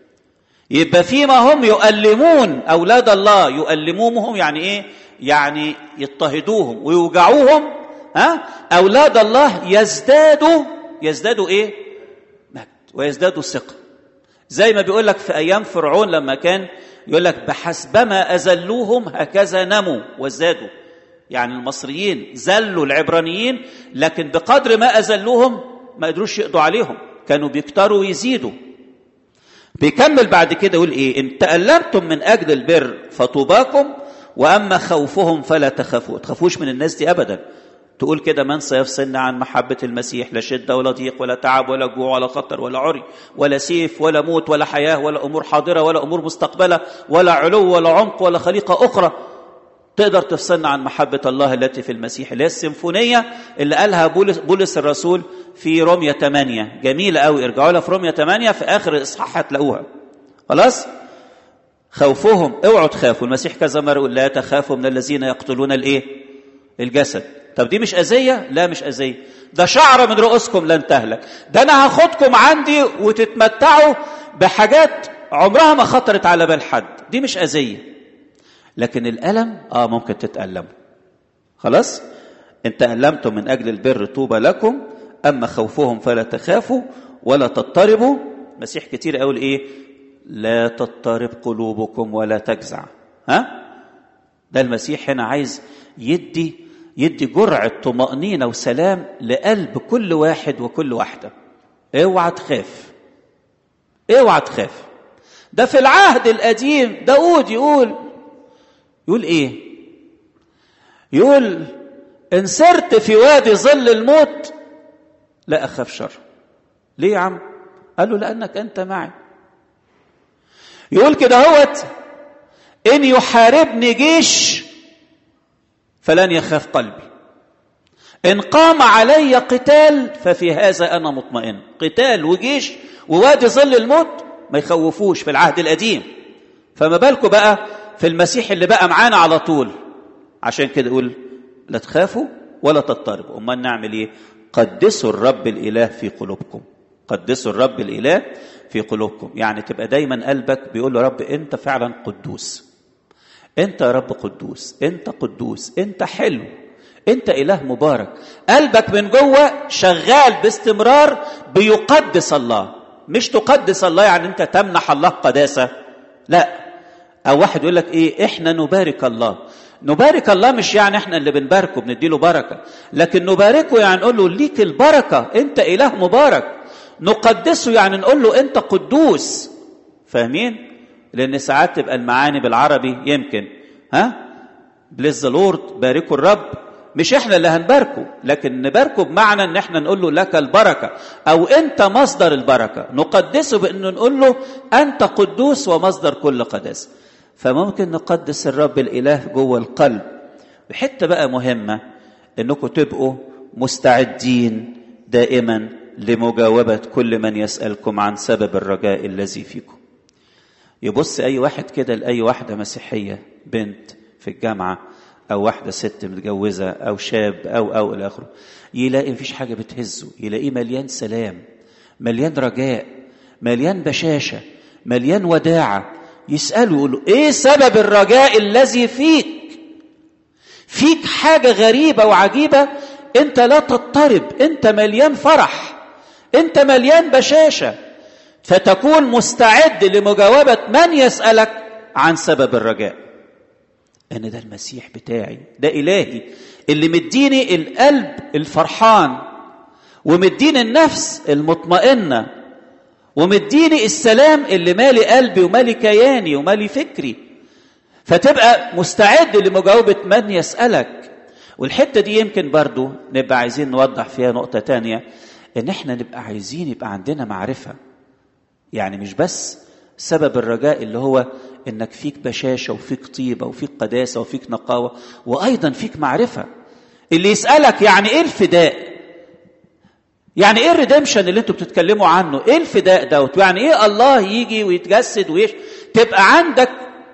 يبقى فيما هم يؤلمون أولاد الله يؤلموهم يعني إيه يعني يضطهدوهم ويوجعوهم ها أولاد الله يزدادوا يزدادوا إيه مجد ويزدادوا ثقة زي ما بيقول لك في أيام فرعون لما كان يقول لك بحسبما أذلوهم هكذا نموا وازدادوا يعني المصريين ذلوا العبرانيين لكن بقدر ما أذلوهم ما قدروش يقضوا عليهم كانوا بيكتروا ويزيدوا بيكمل بعد كده يقول ايه ان تألمتم من اجل البر فطوباكم واما خوفهم فلا تخافوا تخافوش من الناس دي ابدا تقول كده من سيفصلنا عن محبة المسيح لا شدة ولا ضيق ولا تعب ولا جوع ولا خطر ولا عري ولا سيف ولا موت ولا حياة ولا أمور حاضرة ولا أمور مستقبلة ولا علو ولا عمق ولا خليقة أخرى تقدر تفصلنا عن محبة الله التي في المسيح اللي هي السيمفونية اللي قالها بولس, بولس الرسول في رومية 8 جميلة قوي ارجعوا لها في رومية 8 في آخر الإصحاح هتلاقوها خلاص خوفهم اوعوا تخافوا المسيح كذا مرة يقول لا تخافوا من الذين يقتلون الايه الجسد طب دي مش أذية لا مش أذية ده شعر من رؤوسكم لن تهلك ده أنا هاخدكم عندي وتتمتعوا بحاجات عمرها ما خطرت على بال حد دي مش أذية لكن الألم آه ممكن تتألموا خلاص إن تألمتم من أجل البر طوبى لكم أما خوفهم فلا تخافوا ولا تضطربوا مسيح كتير قول إيه لا تضطرب قلوبكم ولا تجزع ها ده المسيح هنا عايز يدي يدي جرعة طمأنينة وسلام لقلب كل واحد وكل واحدة اوعى تخاف اوعى تخاف ده في العهد القديم داود يقول يقول ايه يقول ان سرت في وادي ظل الموت لا اخاف شر ليه يا عم قال له لانك انت معي يقول كده هوت ان يحاربني جيش فلن يخاف قلبي ان قام علي قتال ففي هذا انا مطمئن قتال وجيش ووادي ظل الموت ما يخوفوش في العهد القديم فما بالكم بقى في المسيح اللي بقى معانا على طول عشان كده يقول لا تخافوا ولا تضطربوا امال نعمل ايه قدسوا الرب الاله في قلوبكم قدسوا الرب الاله في قلوبكم يعني تبقى دايما قلبك بيقول له رب انت فعلا قدوس انت يا رب قدوس انت قدوس انت حلو انت اله مبارك قلبك من جوه شغال باستمرار بيقدس الله مش تقدس الله يعني انت تمنح الله قداسه لا او واحد يقول لك ايه احنا نبارك الله نبارك الله مش يعني احنا اللي بنباركه بنديله بركه لكن نباركه يعني نقول له ليك البركه انت اله مبارك نقدسه يعني نقول له انت قدوس فاهمين لان ساعات تبقى المعاني بالعربي يمكن ها بليز ذا لورد باركوا الرب مش احنا اللي هنباركه لكن نباركه بمعنى ان احنا نقول له لك البركه او انت مصدر البركه نقدسه بانه نقول له انت قدوس ومصدر كل قداسه فممكن نقدس الرب الاله جوه القلب بحته بقى مهمه انكم تبقوا مستعدين دائما لمجاوبه كل من يسالكم عن سبب الرجاء الذي فيكم يبص اي واحد كده لاي واحده مسيحيه بنت في الجامعه او واحده ست متجوزه او شاب او او الى اخره يلاقي مفيش حاجه بتهزه يلاقيه مليان سلام مليان رجاء مليان بشاشه مليان وداعه يساله يقول له ايه سبب الرجاء الذي فيك فيك حاجه غريبه وعجيبه انت لا تضطرب انت مليان فرح انت مليان بشاشه فتكون مستعد لمجاوبه من يسالك عن سبب الرجاء انا ده المسيح بتاعي ده الهي اللي مديني القلب الفرحان ومديني النفس المطمئنه ومديني السلام اللي مالي قلبي ومالي كياني ومالي فكري فتبقى مستعد لمجاوبة من يسألك والحتة دي يمكن برضو نبقى عايزين نوضح فيها نقطة تانية ان احنا نبقى عايزين يبقى عندنا معرفة يعني مش بس سبب الرجاء اللي هو انك فيك بشاشة وفيك طيبة وفيك قداسة وفيك نقاوة وايضا فيك معرفة اللي يسألك يعني ايه الفداء يعني ايه الريدمشن اللي انتوا بتتكلموا عنه ايه الفداء دوت يعني ايه الله يجي ويتجسد ويش تبقى عندك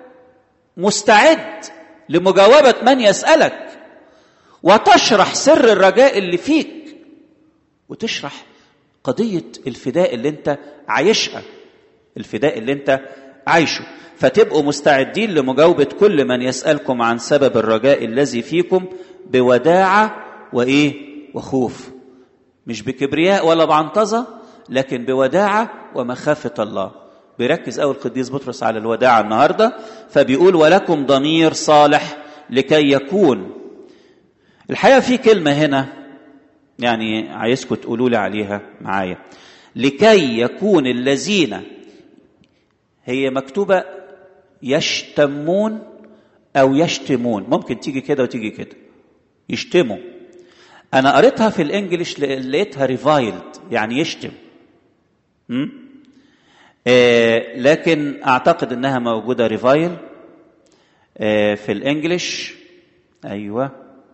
مستعد لمجاوبة من يسألك وتشرح سر الرجاء اللي فيك وتشرح قضية الفداء اللي انت عايشها الفداء اللي انت عايشه فتبقوا مستعدين لمجاوبة كل من يسألكم عن سبب الرجاء الذي فيكم بوداعة وإيه وخوف مش بكبرياء ولا بعنطزة لكن بوداعة ومخافة الله بيركز أول القديس بطرس على الوداعة النهاردة فبيقول ولكم ضمير صالح لكي يكون الحقيقة في كلمة هنا يعني عايزكم تقولوا لي عليها معايا لكي يكون الذين هي مكتوبة يشتمون أو يشتمون ممكن تيجي كده وتيجي كده يشتموا أنا قريتها في الإنجليش لقيتها ريفايلد يعني يشتم م? آه لكن أعتقد إنها موجودة ريفايل آه في الإنجليش أيوه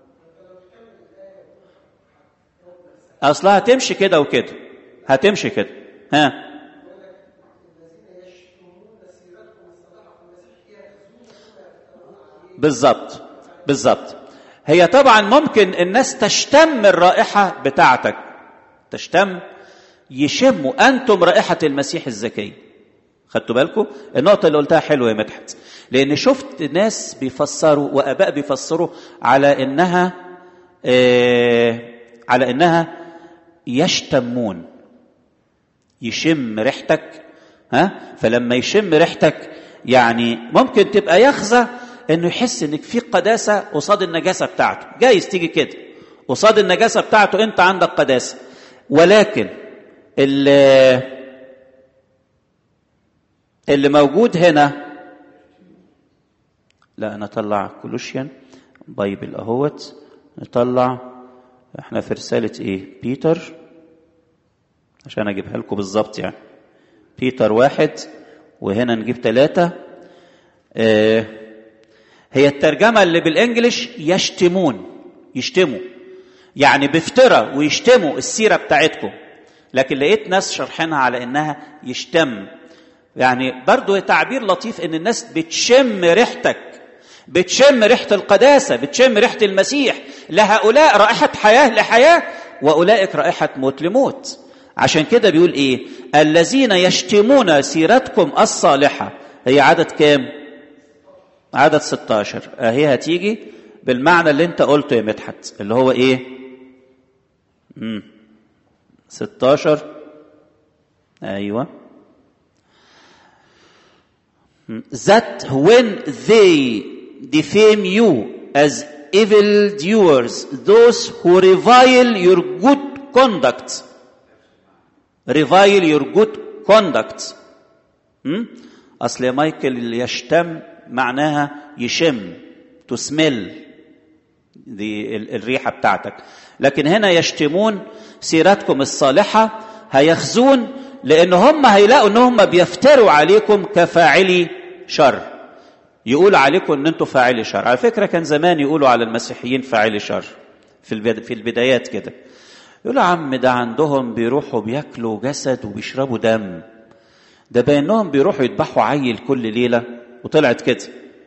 أصلها هتمشي كده وكده هتمشي كده ها بالظبط بالظبط هي طبعا ممكن الناس تشتم الرائحة بتاعتك تشتم يشموا أنتم رائحة المسيح الزكي خدتوا بالكم النقطة اللي قلتها حلوة يا مدحت لأن شفت ناس بيفسروا وآباء بيفسروا على إنها آه على إنها يشتمون يشم ريحتك ها فلما يشم ريحتك يعني ممكن تبقى يخزى انه يحس انك في قداسه قصاد النجاسه بتاعته جايز تيجي كده قصاد النجاسه بتاعته انت عندك قداسه ولكن اللي اللي موجود هنا لا نطلع كولوشيان بايبل اهوت نطلع احنا في رساله ايه بيتر عشان اجيبها لكم بالظبط يعني بيتر واحد وهنا نجيب ثلاثة آه هي الترجمة اللي بالانجلش يشتمون يشتموا يعني بيفترى ويشتموا السيرة بتاعتكم لكن لقيت ناس شرحينها على انها يشتم يعني برضو تعبير لطيف ان الناس بتشم ريحتك بتشم ريحة القداسة بتشم ريحة المسيح لهؤلاء رائحة حياة لحياة وأولئك رائحة موت لموت عشان كده بيقول ايه الذين يشتمون سيرتكم الصالحة هي عدد كام عدد 16 اهي هتيجي بالمعنى اللي انت قلته يا مدحت اللي هو ايه مم. 16 ايوه that when they defame you as evil doers those who revile your good conduct revile your good conduct م? اصل يا مايكل اللي يشتم معناها يشم to smell دي الريحه بتاعتك لكن هنا يشتمون سيرتكم الصالحه هيخزون لان هم هيلاقوا ان هم بيفتروا عليكم كفاعلي شر يقولوا عليكم ان انتم فاعلي شر على فكره كان زمان يقولوا على المسيحيين فاعلي شر في في البدايات كده يقولوا عم ده عندهم بيروحوا بياكلوا جسد وبيشربوا دم ده بانهم بيروحوا يذبحوا عيل كل ليله وطلعت كده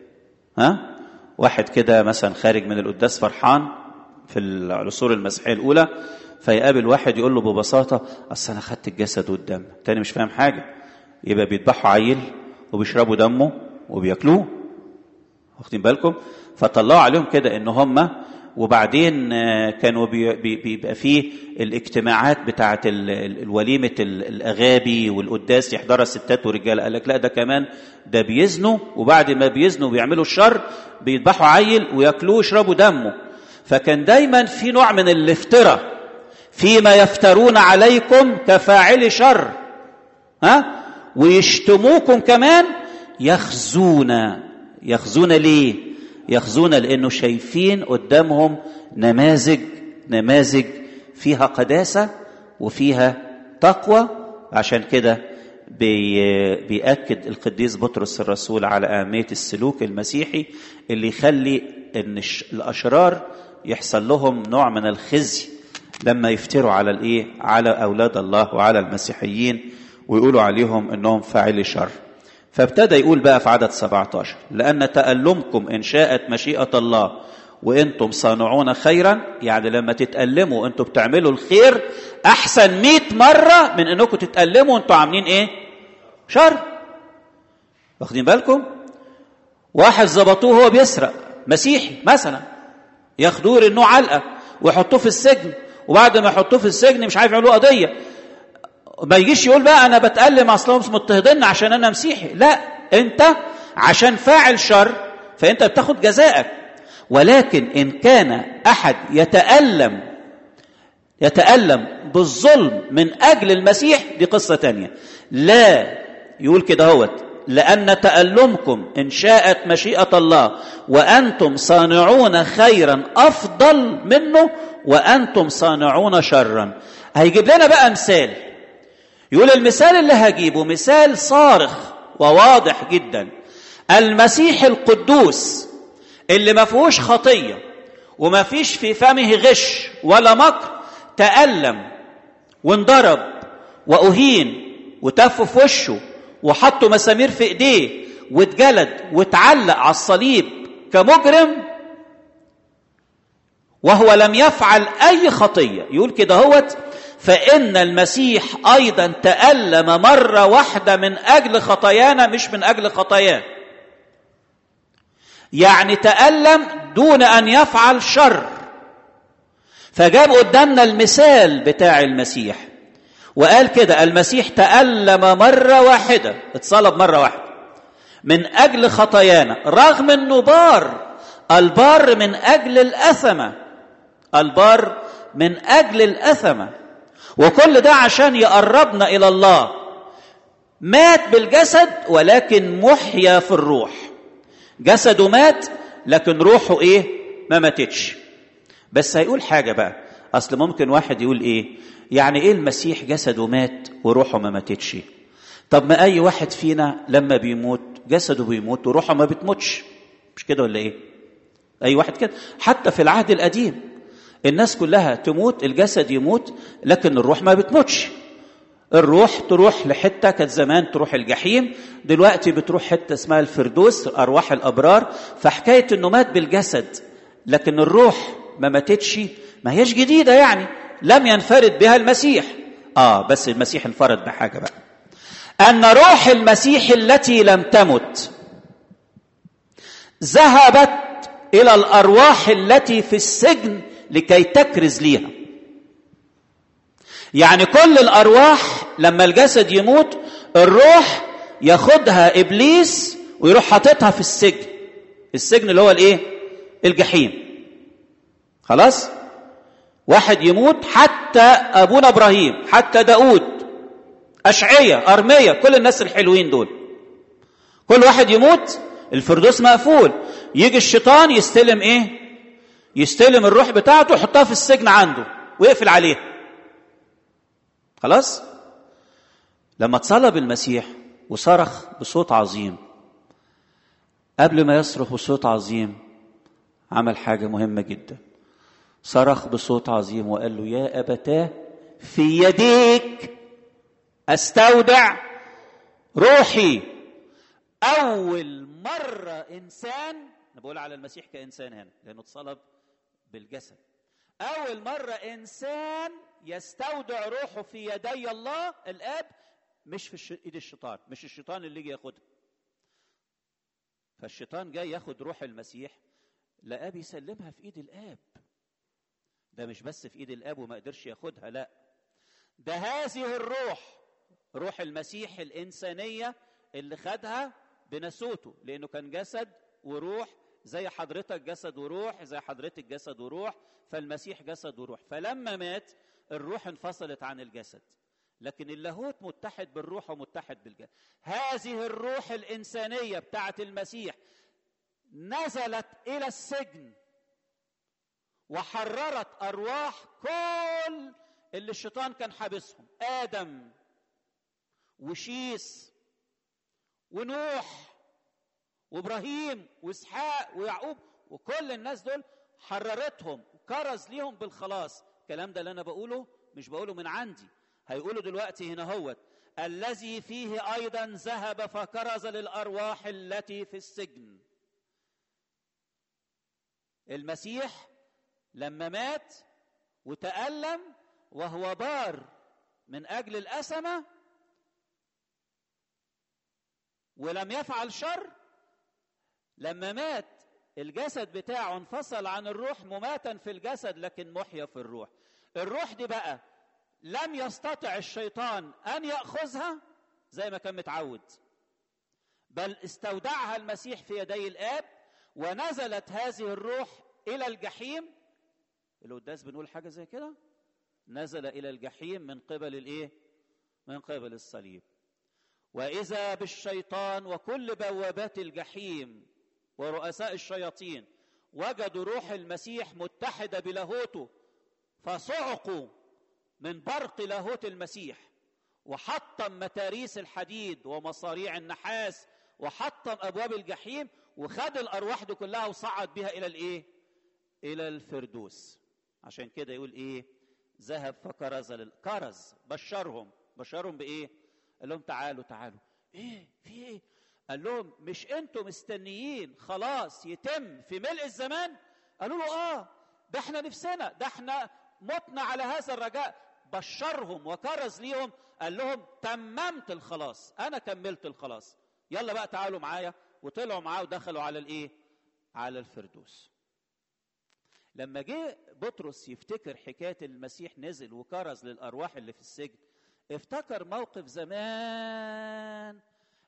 ها واحد كده مثلا خارج من القداس فرحان في العصور المسيحيه الاولى فيقابل واحد يقول له ببساطه اصل انا خدت الجسد والدم تاني مش فاهم حاجه يبقى بيذبحوا عيل وبيشربوا دمه وبياكلوه واخدين بالكم فطلعوا عليهم كده ان هم وبعدين كانوا بيبقى فيه الاجتماعات بتاعه الوليمه الاغابي والقداس يحضرها الستات والرجاله قال لك لا ده كمان ده بيزنوا وبعد ما بيزنوا بيعملوا الشر بيذبحوا عيل وياكلوه ويشربوا دمه فكان دايما في نوع من الافتراء فيما يفترون عليكم كفاعل شر ها ويشتموكم كمان يخزون يخزون ليه يخزون لانه شايفين قدامهم نماذج نماذج فيها قداسه وفيها تقوى عشان كده بي بيأكد القديس بطرس الرسول على أهمية السلوك المسيحي اللي يخلي إن الأشرار يحصل لهم نوع من الخزي لما يفتروا على الإيه؟ على أولاد الله وعلى المسيحيين ويقولوا عليهم إنهم فاعلي شر. فابتدى يقول بقى في عدد 17 لأن تألمكم إن شاءت مشيئة الله وانتم صانعون خيرا يعني لما تتألموا انتم بتعملوا الخير احسن مئة مرة من انكم تتألموا وانتم عاملين ايه شر واخدين بالكم واحد ظبطوه وهو بيسرق مسيحي مثلا ياخدوه يرنوه علقة ويحطوه في السجن وبعد ما يحطوه في السجن مش عارف يعملوا قضية ما يجيش يقول بقى انا بتألم اصلهم مضطهدين عشان انا مسيحي لا انت عشان فاعل شر فانت بتاخد جزائك ولكن ان كان احد يتالم يتالم بالظلم من اجل المسيح دي قصه تانية لا يقول كده هوت لان تالمكم ان شاءت مشيئه الله وانتم صانعون خيرا افضل منه وانتم صانعون شرا هيجيب لنا بقى مثال يقول المثال اللي هجيبه مثال صارخ وواضح جدا المسيح القدوس اللي ما فيهوش خطيه وما فيش في فمه غش ولا مكر تألم وانضرب وأهين وتف في وشه وحطوا مسامير في ايديه واتجلد واتعلق على الصليب كمجرم وهو لم يفعل اي خطيه يقول كده هوت فان المسيح ايضا تالم مره واحده من اجل خطايانا مش من اجل خطاياه يعني تألم دون أن يفعل شر فجاب قدامنا المثال بتاع المسيح وقال كده المسيح تألم مرة واحدة اتصلب مرة واحدة من اجل خطايانا رغم انه بار البار من اجل الاثمه البار من اجل الاثمه وكل ده عشان يقربنا الى الله مات بالجسد ولكن محيا في الروح جسده مات لكن روحه ايه ما ماتتش بس هيقول حاجه بقى اصل ممكن واحد يقول ايه يعني ايه المسيح جسده مات وروحه ما ماتتش طب ما اي واحد فينا لما بيموت جسده بيموت وروحه ما بتموتش مش كده ولا ايه اي واحد كده حتى في العهد القديم الناس كلها تموت الجسد يموت لكن الروح ما بتموتش الروح تروح لحته كانت زمان تروح الجحيم دلوقتي بتروح حته اسمها الفردوس ارواح الابرار فحكايه انه مات بالجسد لكن الروح ما ماتتش ما هيش جديده يعني لم ينفرد بها المسيح اه بس المسيح انفرد بحاجه بقى ان روح المسيح التي لم تمت ذهبت الى الارواح التي في السجن لكي تكرز ليها يعني كل الارواح لما الجسد يموت الروح ياخدها ابليس ويروح حاططها في السجن السجن اللي هو الايه الجحيم خلاص واحد يموت حتى ابونا ابراهيم حتى داود اشعية ارمية كل الناس الحلوين دول كل واحد يموت الفردوس مقفول يجي الشيطان يستلم ايه يستلم الروح بتاعته ويحطها في السجن عنده ويقفل عليها خلاص لما اتصلب المسيح وصرخ بصوت عظيم قبل ما يصرخ بصوت عظيم عمل حاجة مهمة جدا صرخ بصوت عظيم وقال له يا أبتاه في يديك أستودع روحي أول مرة إنسان أنا بقول على المسيح كإنسان هنا لأنه اتصلب بالجسد أول مرة إنسان يستودع روحه في يدي الله الآب مش في الش... إيد الشيطان مش الشيطان اللي يجي ياخدها فالشيطان جاي ياخد روح المسيح لقاه بيسلمها في إيد الآب ده مش بس في إيد الآب وما قدرش ياخدها لا ده هذه الروح روح المسيح الإنسانية اللي خدها بنسوته لأنه كان جسد وروح زي حضرتك جسد وروح زي حضرتك جسد وروح فالمسيح جسد وروح فلما مات الروح انفصلت عن الجسد لكن اللاهوت متحد بالروح ومتحد بالجسد هذه الروح الإنسانية بتاعت المسيح نزلت إلى السجن وحررت أرواح كل اللي الشيطان كان حابسهم آدم وشيس ونوح وابراهيم واسحاق ويعقوب وكل الناس دول حررتهم وكرز ليهم بالخلاص الكلام ده اللي انا بقوله مش بقوله من عندي هيقولوا دلوقتي هنا هوت الذي فيه ايضا ذهب فكرز للارواح التي في السجن المسيح لما مات وتألم وهو بار من اجل الأسمة ولم يفعل شر لما مات الجسد بتاعه انفصل عن الروح مماتا في الجسد لكن محيا في الروح الروح دي بقى لم يستطع الشيطان ان ياخذها زي ما كان متعود بل استودعها المسيح في يدي الاب ونزلت هذه الروح الى الجحيم القداس بنقول حاجه زي كده نزل الى الجحيم من قبل الايه من قبل الصليب واذا بالشيطان وكل بوابات الجحيم ورؤساء الشياطين وجدوا روح المسيح متحده بلاهوته فصعقوا من برق لاهوت المسيح وحطم متاريس الحديد ومصاريع النحاس وحطم ابواب الجحيم وخد الارواح دي كلها وصعد بها الى الايه الى الفردوس عشان كده يقول ايه ذهب فكرز للكرز بشرهم بشرهم بايه قال لهم تعالوا تعالوا ايه في ايه قال لهم مش انتوا مستنيين خلاص يتم في ملء الزمان قالوا له اه ده احنا نفسنا ده احنا متنا على هذا الرجاء بشرهم وكرز ليهم قال لهم تممت الخلاص انا كملت الخلاص يلا بقى تعالوا معايا وطلعوا معاه ودخلوا على الايه على الفردوس لما جه بطرس يفتكر حكايه المسيح نزل وكرز للارواح اللي في السجن افتكر موقف زمان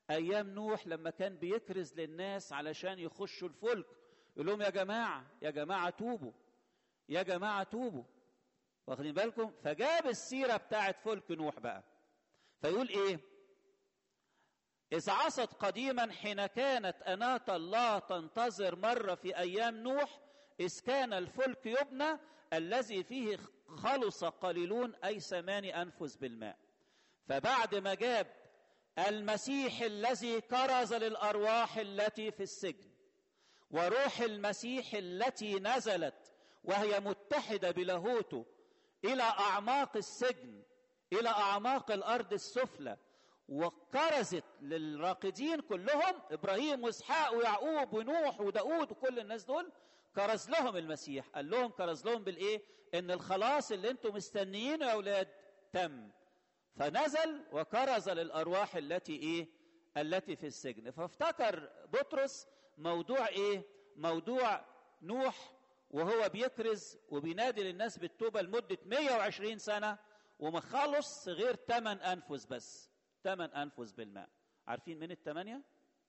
ايام نوح لما كان بيكرز للناس علشان يخشوا الفلك يقول لهم يا جماعه يا جماعه توبوا يا جماعه توبوا واخدين بالكم فجاب السيره بتاعت فلك نوح بقى فيقول ايه إذ عصت قديما حين كانت أناة الله تنتظر مرة في أيام نوح إذ كان الفلك يبنى الذي فيه خلص قليلون أي ثماني أنفس بالماء فبعد ما جاب المسيح الذي كرز للأرواح التي في السجن وروح المسيح التي نزلت وهي متحدة بلاهوته إلى أعماق السجن إلى أعماق الأرض السفلى وكرزت للراقدين كلهم ابراهيم واسحاق ويعقوب ونوح وداود وكل الناس دول كرز لهم المسيح قال لهم كرز لهم بالايه ان الخلاص اللي انتم مستنيينه يا اولاد تم فنزل وكرز للارواح التي ايه التي في السجن فافتكر بطرس موضوع ايه موضوع نوح وهو بيكرز وبينادي للناس بالتوبه لمده 120 سنه وما خلص غير 8 انفس بس ثمان أنفس بالماء عارفين من الثمانية؟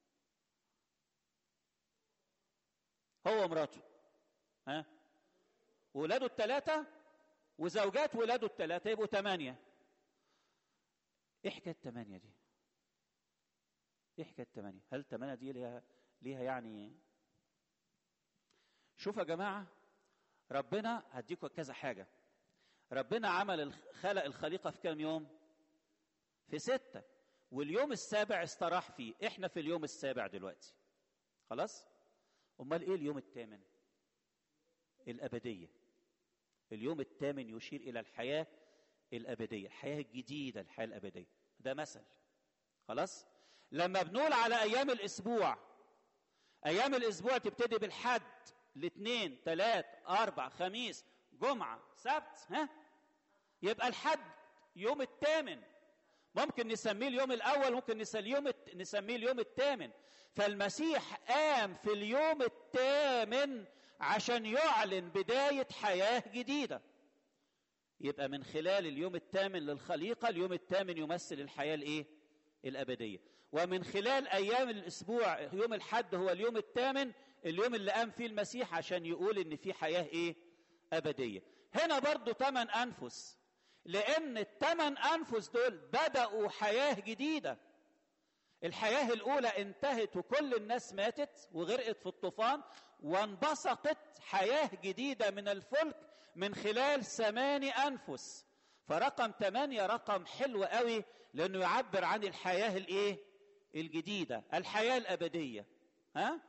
هو ومراته ها ولاده الثلاثة وزوجات ولاده الثلاثة يبقوا ثمانية ايه حكاية الثمانية دي؟ ايه حكاية الثمانية؟ هل الثمانية دي ليها ليها يعني شوفوا يا جماعة ربنا هديكم كذا حاجة ربنا عمل خلق الخليقة في كام يوم؟ في ستة واليوم السابع استراح فيه احنا في اليوم السابع دلوقتي خلاص امال ايه اليوم الثامن الابديه اليوم الثامن يشير الى الحياه الابديه الحياه الجديده الحياه الابديه ده مثل خلاص لما بنقول على ايام الاسبوع ايام الاسبوع تبتدي بالحد الاثنين ثلاث اربع خميس جمعه سبت ها يبقى الحد يوم الثامن ممكن نسميه اليوم الاول ممكن نسميه نسميه اليوم الثامن فالمسيح قام في اليوم الثامن عشان يعلن بدايه حياه جديده يبقى من خلال اليوم الثامن للخليقه اليوم الثامن يمثل الحياه الايه الابديه ومن خلال ايام الاسبوع يوم الحد هو اليوم الثامن اليوم اللي قام فيه المسيح عشان يقول ان في حياه ايه ابديه هنا برضو ثمان انفس لأن الثمان أنفس دول بدأوا حياة جديدة الحياة الأولى انتهت وكل الناس ماتت وغرقت في الطوفان وانبثقت حياة جديدة من الفلك من خلال ثماني أنفس فرقم ثمانية رقم حلو قوي لأنه يعبر عن الحياة الإيه؟ الجديدة الحياة الأبدية ها؟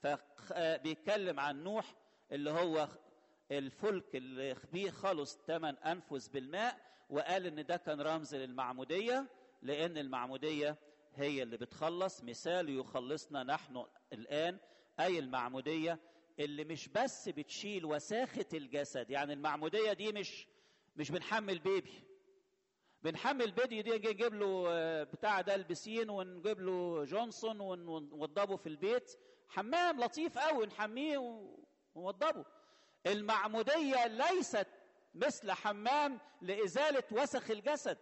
فبيتكلم عن نوح اللي هو الفلك اللي بيه خلص ثمان أنفس بالماء وقال إن ده كان رمز للمعمودية لأن المعمودية هي اللي بتخلص مثال يخلصنا نحن الآن أي المعمودية اللي مش بس بتشيل وساخة الجسد يعني المعمودية دي مش مش بنحمل بيبي بنحمل بيبي دي نجيب له بتاع ده البسين ونجيب له جونسون ونوضبه في البيت حمام لطيف قوي نحميه ونوضبه المعمودية ليست مثل حمام لإزالة وسخ الجسد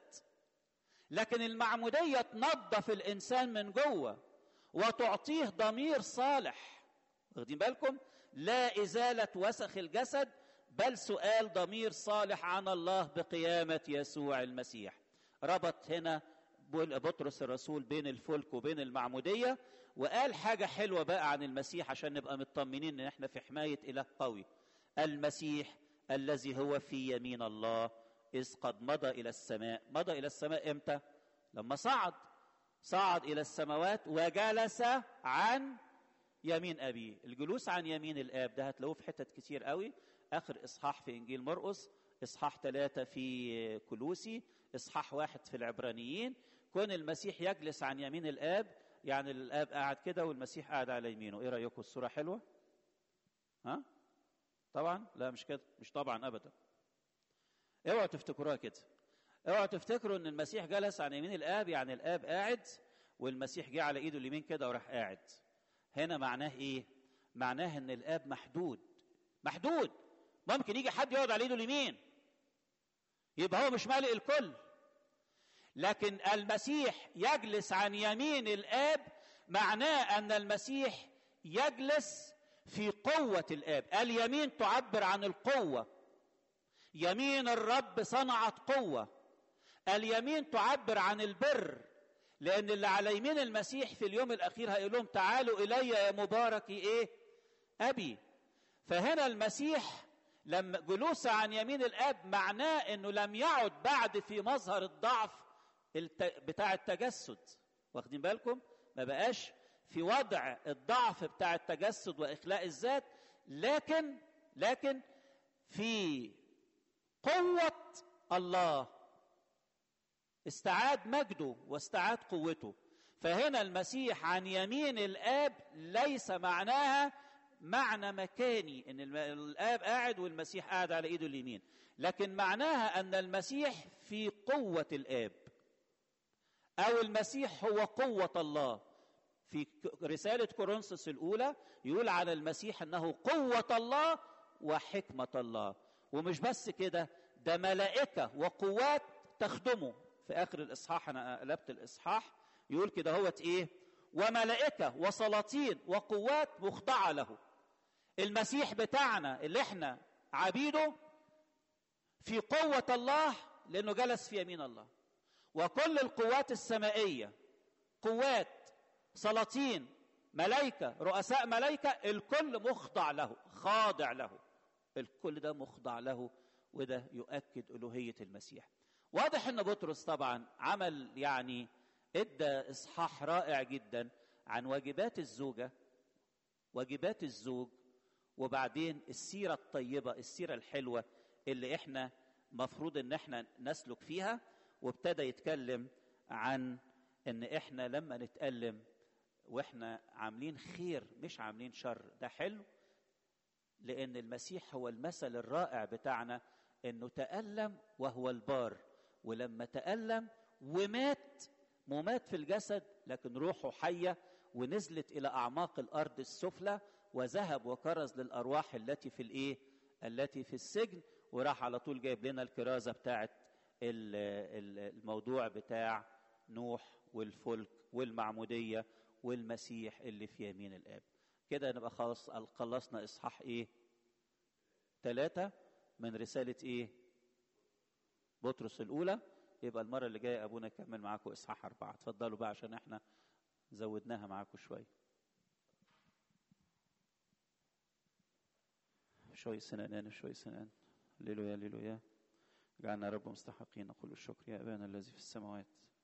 لكن المعمودية تنظف الإنسان من جوه وتعطيه ضمير صالح واخدين بالكم لا إزالة وسخ الجسد بل سؤال ضمير صالح عن الله بقيامة يسوع المسيح ربط هنا بطرس الرسول بين الفلك وبين المعمودية وقال حاجة حلوة بقى عن المسيح عشان نبقى مطمنين ان احنا في حماية إله قوي المسيح الذي هو في يمين الله إذ قد مضى إلى السماء مضى إلى السماء إمتى؟ لما صعد صعد إلى السماوات وجلس عن يمين أبيه الجلوس عن يمين الآب ده هتلاقوه في حتت كتير قوي آخر إصحاح في إنجيل مرقس إصحاح ثلاثة في كلوسي إصحاح واحد في العبرانيين كون المسيح يجلس عن يمين الآب يعني الآب قاعد كده والمسيح قاعد على يمينه إيه رأيكم الصورة حلوة؟ ها؟ طبعا لا مش كده مش طبعا ابدا اوعوا تفتكروها كده اوعوا تفتكروا ان المسيح جلس عن يمين الاب يعني الاب قاعد والمسيح جه على ايده اليمين كده وراح قاعد هنا معناه ايه معناه ان الاب محدود محدود ممكن يجي حد يقعد على ايده اليمين يبقى هو مش مالئ الكل لكن المسيح يجلس عن يمين الاب معناه ان المسيح يجلس في قوه الاب اليمين تعبر عن القوه يمين الرب صنعت قوه اليمين تعبر عن البر لان اللي على يمين المسيح في اليوم الاخير هيقول لهم تعالوا الي يا مبارك ايه ابي فهنا المسيح لما جلوس عن يمين الاب معناه انه لم يعد بعد في مظهر الضعف بتاع التجسد واخدين بالكم ما بقاش في وضع الضعف بتاع التجسد واخلاء الذات لكن لكن في قوه الله استعاد مجده واستعاد قوته فهنا المسيح عن يمين الاب ليس معناها معنى مكاني ان الاب قاعد والمسيح قاعد على ايده اليمين لكن معناها ان المسيح في قوه الاب او المسيح هو قوه الله في رساله كورنثوس الاولى يقول على المسيح انه قوه الله وحكمه الله ومش بس كده ده ملائكه وقوات تخدمه في اخر الاصحاح انا قلبت الاصحاح يقول كده هوت ايه وملائكه وسلاطين وقوات مخضعه له المسيح بتاعنا اللي احنا عبيده في قوه الله لانه جلس في يمين الله وكل القوات السمائيه قوات سلاطين ملائكه رؤساء ملائكه الكل مخضع له خاضع له الكل ده مخضع له وده يؤكد الوهيه المسيح واضح ان بطرس طبعا عمل يعني ادى اصحاح رائع جدا عن واجبات الزوجه واجبات الزوج وبعدين السيره الطيبه السيره الحلوه اللي احنا مفروض ان احنا نسلك فيها وابتدى يتكلم عن ان احنا لما نتألم واحنا عاملين خير مش عاملين شر ده حلو لان المسيح هو المثل الرائع بتاعنا انه تألم وهو البار ولما تألم ومات ممات في الجسد لكن روحه حية ونزلت إلى أعماق الأرض السفلى وذهب وكرز للأرواح التي في الإيه؟ التي في السجن وراح على طول جايب لنا الكرازة بتاعت الموضوع بتاع نوح والفلك والمعمودية والمسيح اللي في يمين الآب كده نبقى خلاص خلصنا إصحاح إيه؟ ثلاثة من رسالة إيه؟ بطرس الأولى يبقى المرة اللي جاية أبونا يكمل معاكم إصحاح أربعة اتفضلوا بقى عشان إحنا زودناها معاكم شوية شوي سنان شوي سنان ليلويا ليلويا جعلنا رب مستحقين نقول الشكر يا أبانا الذي في السماوات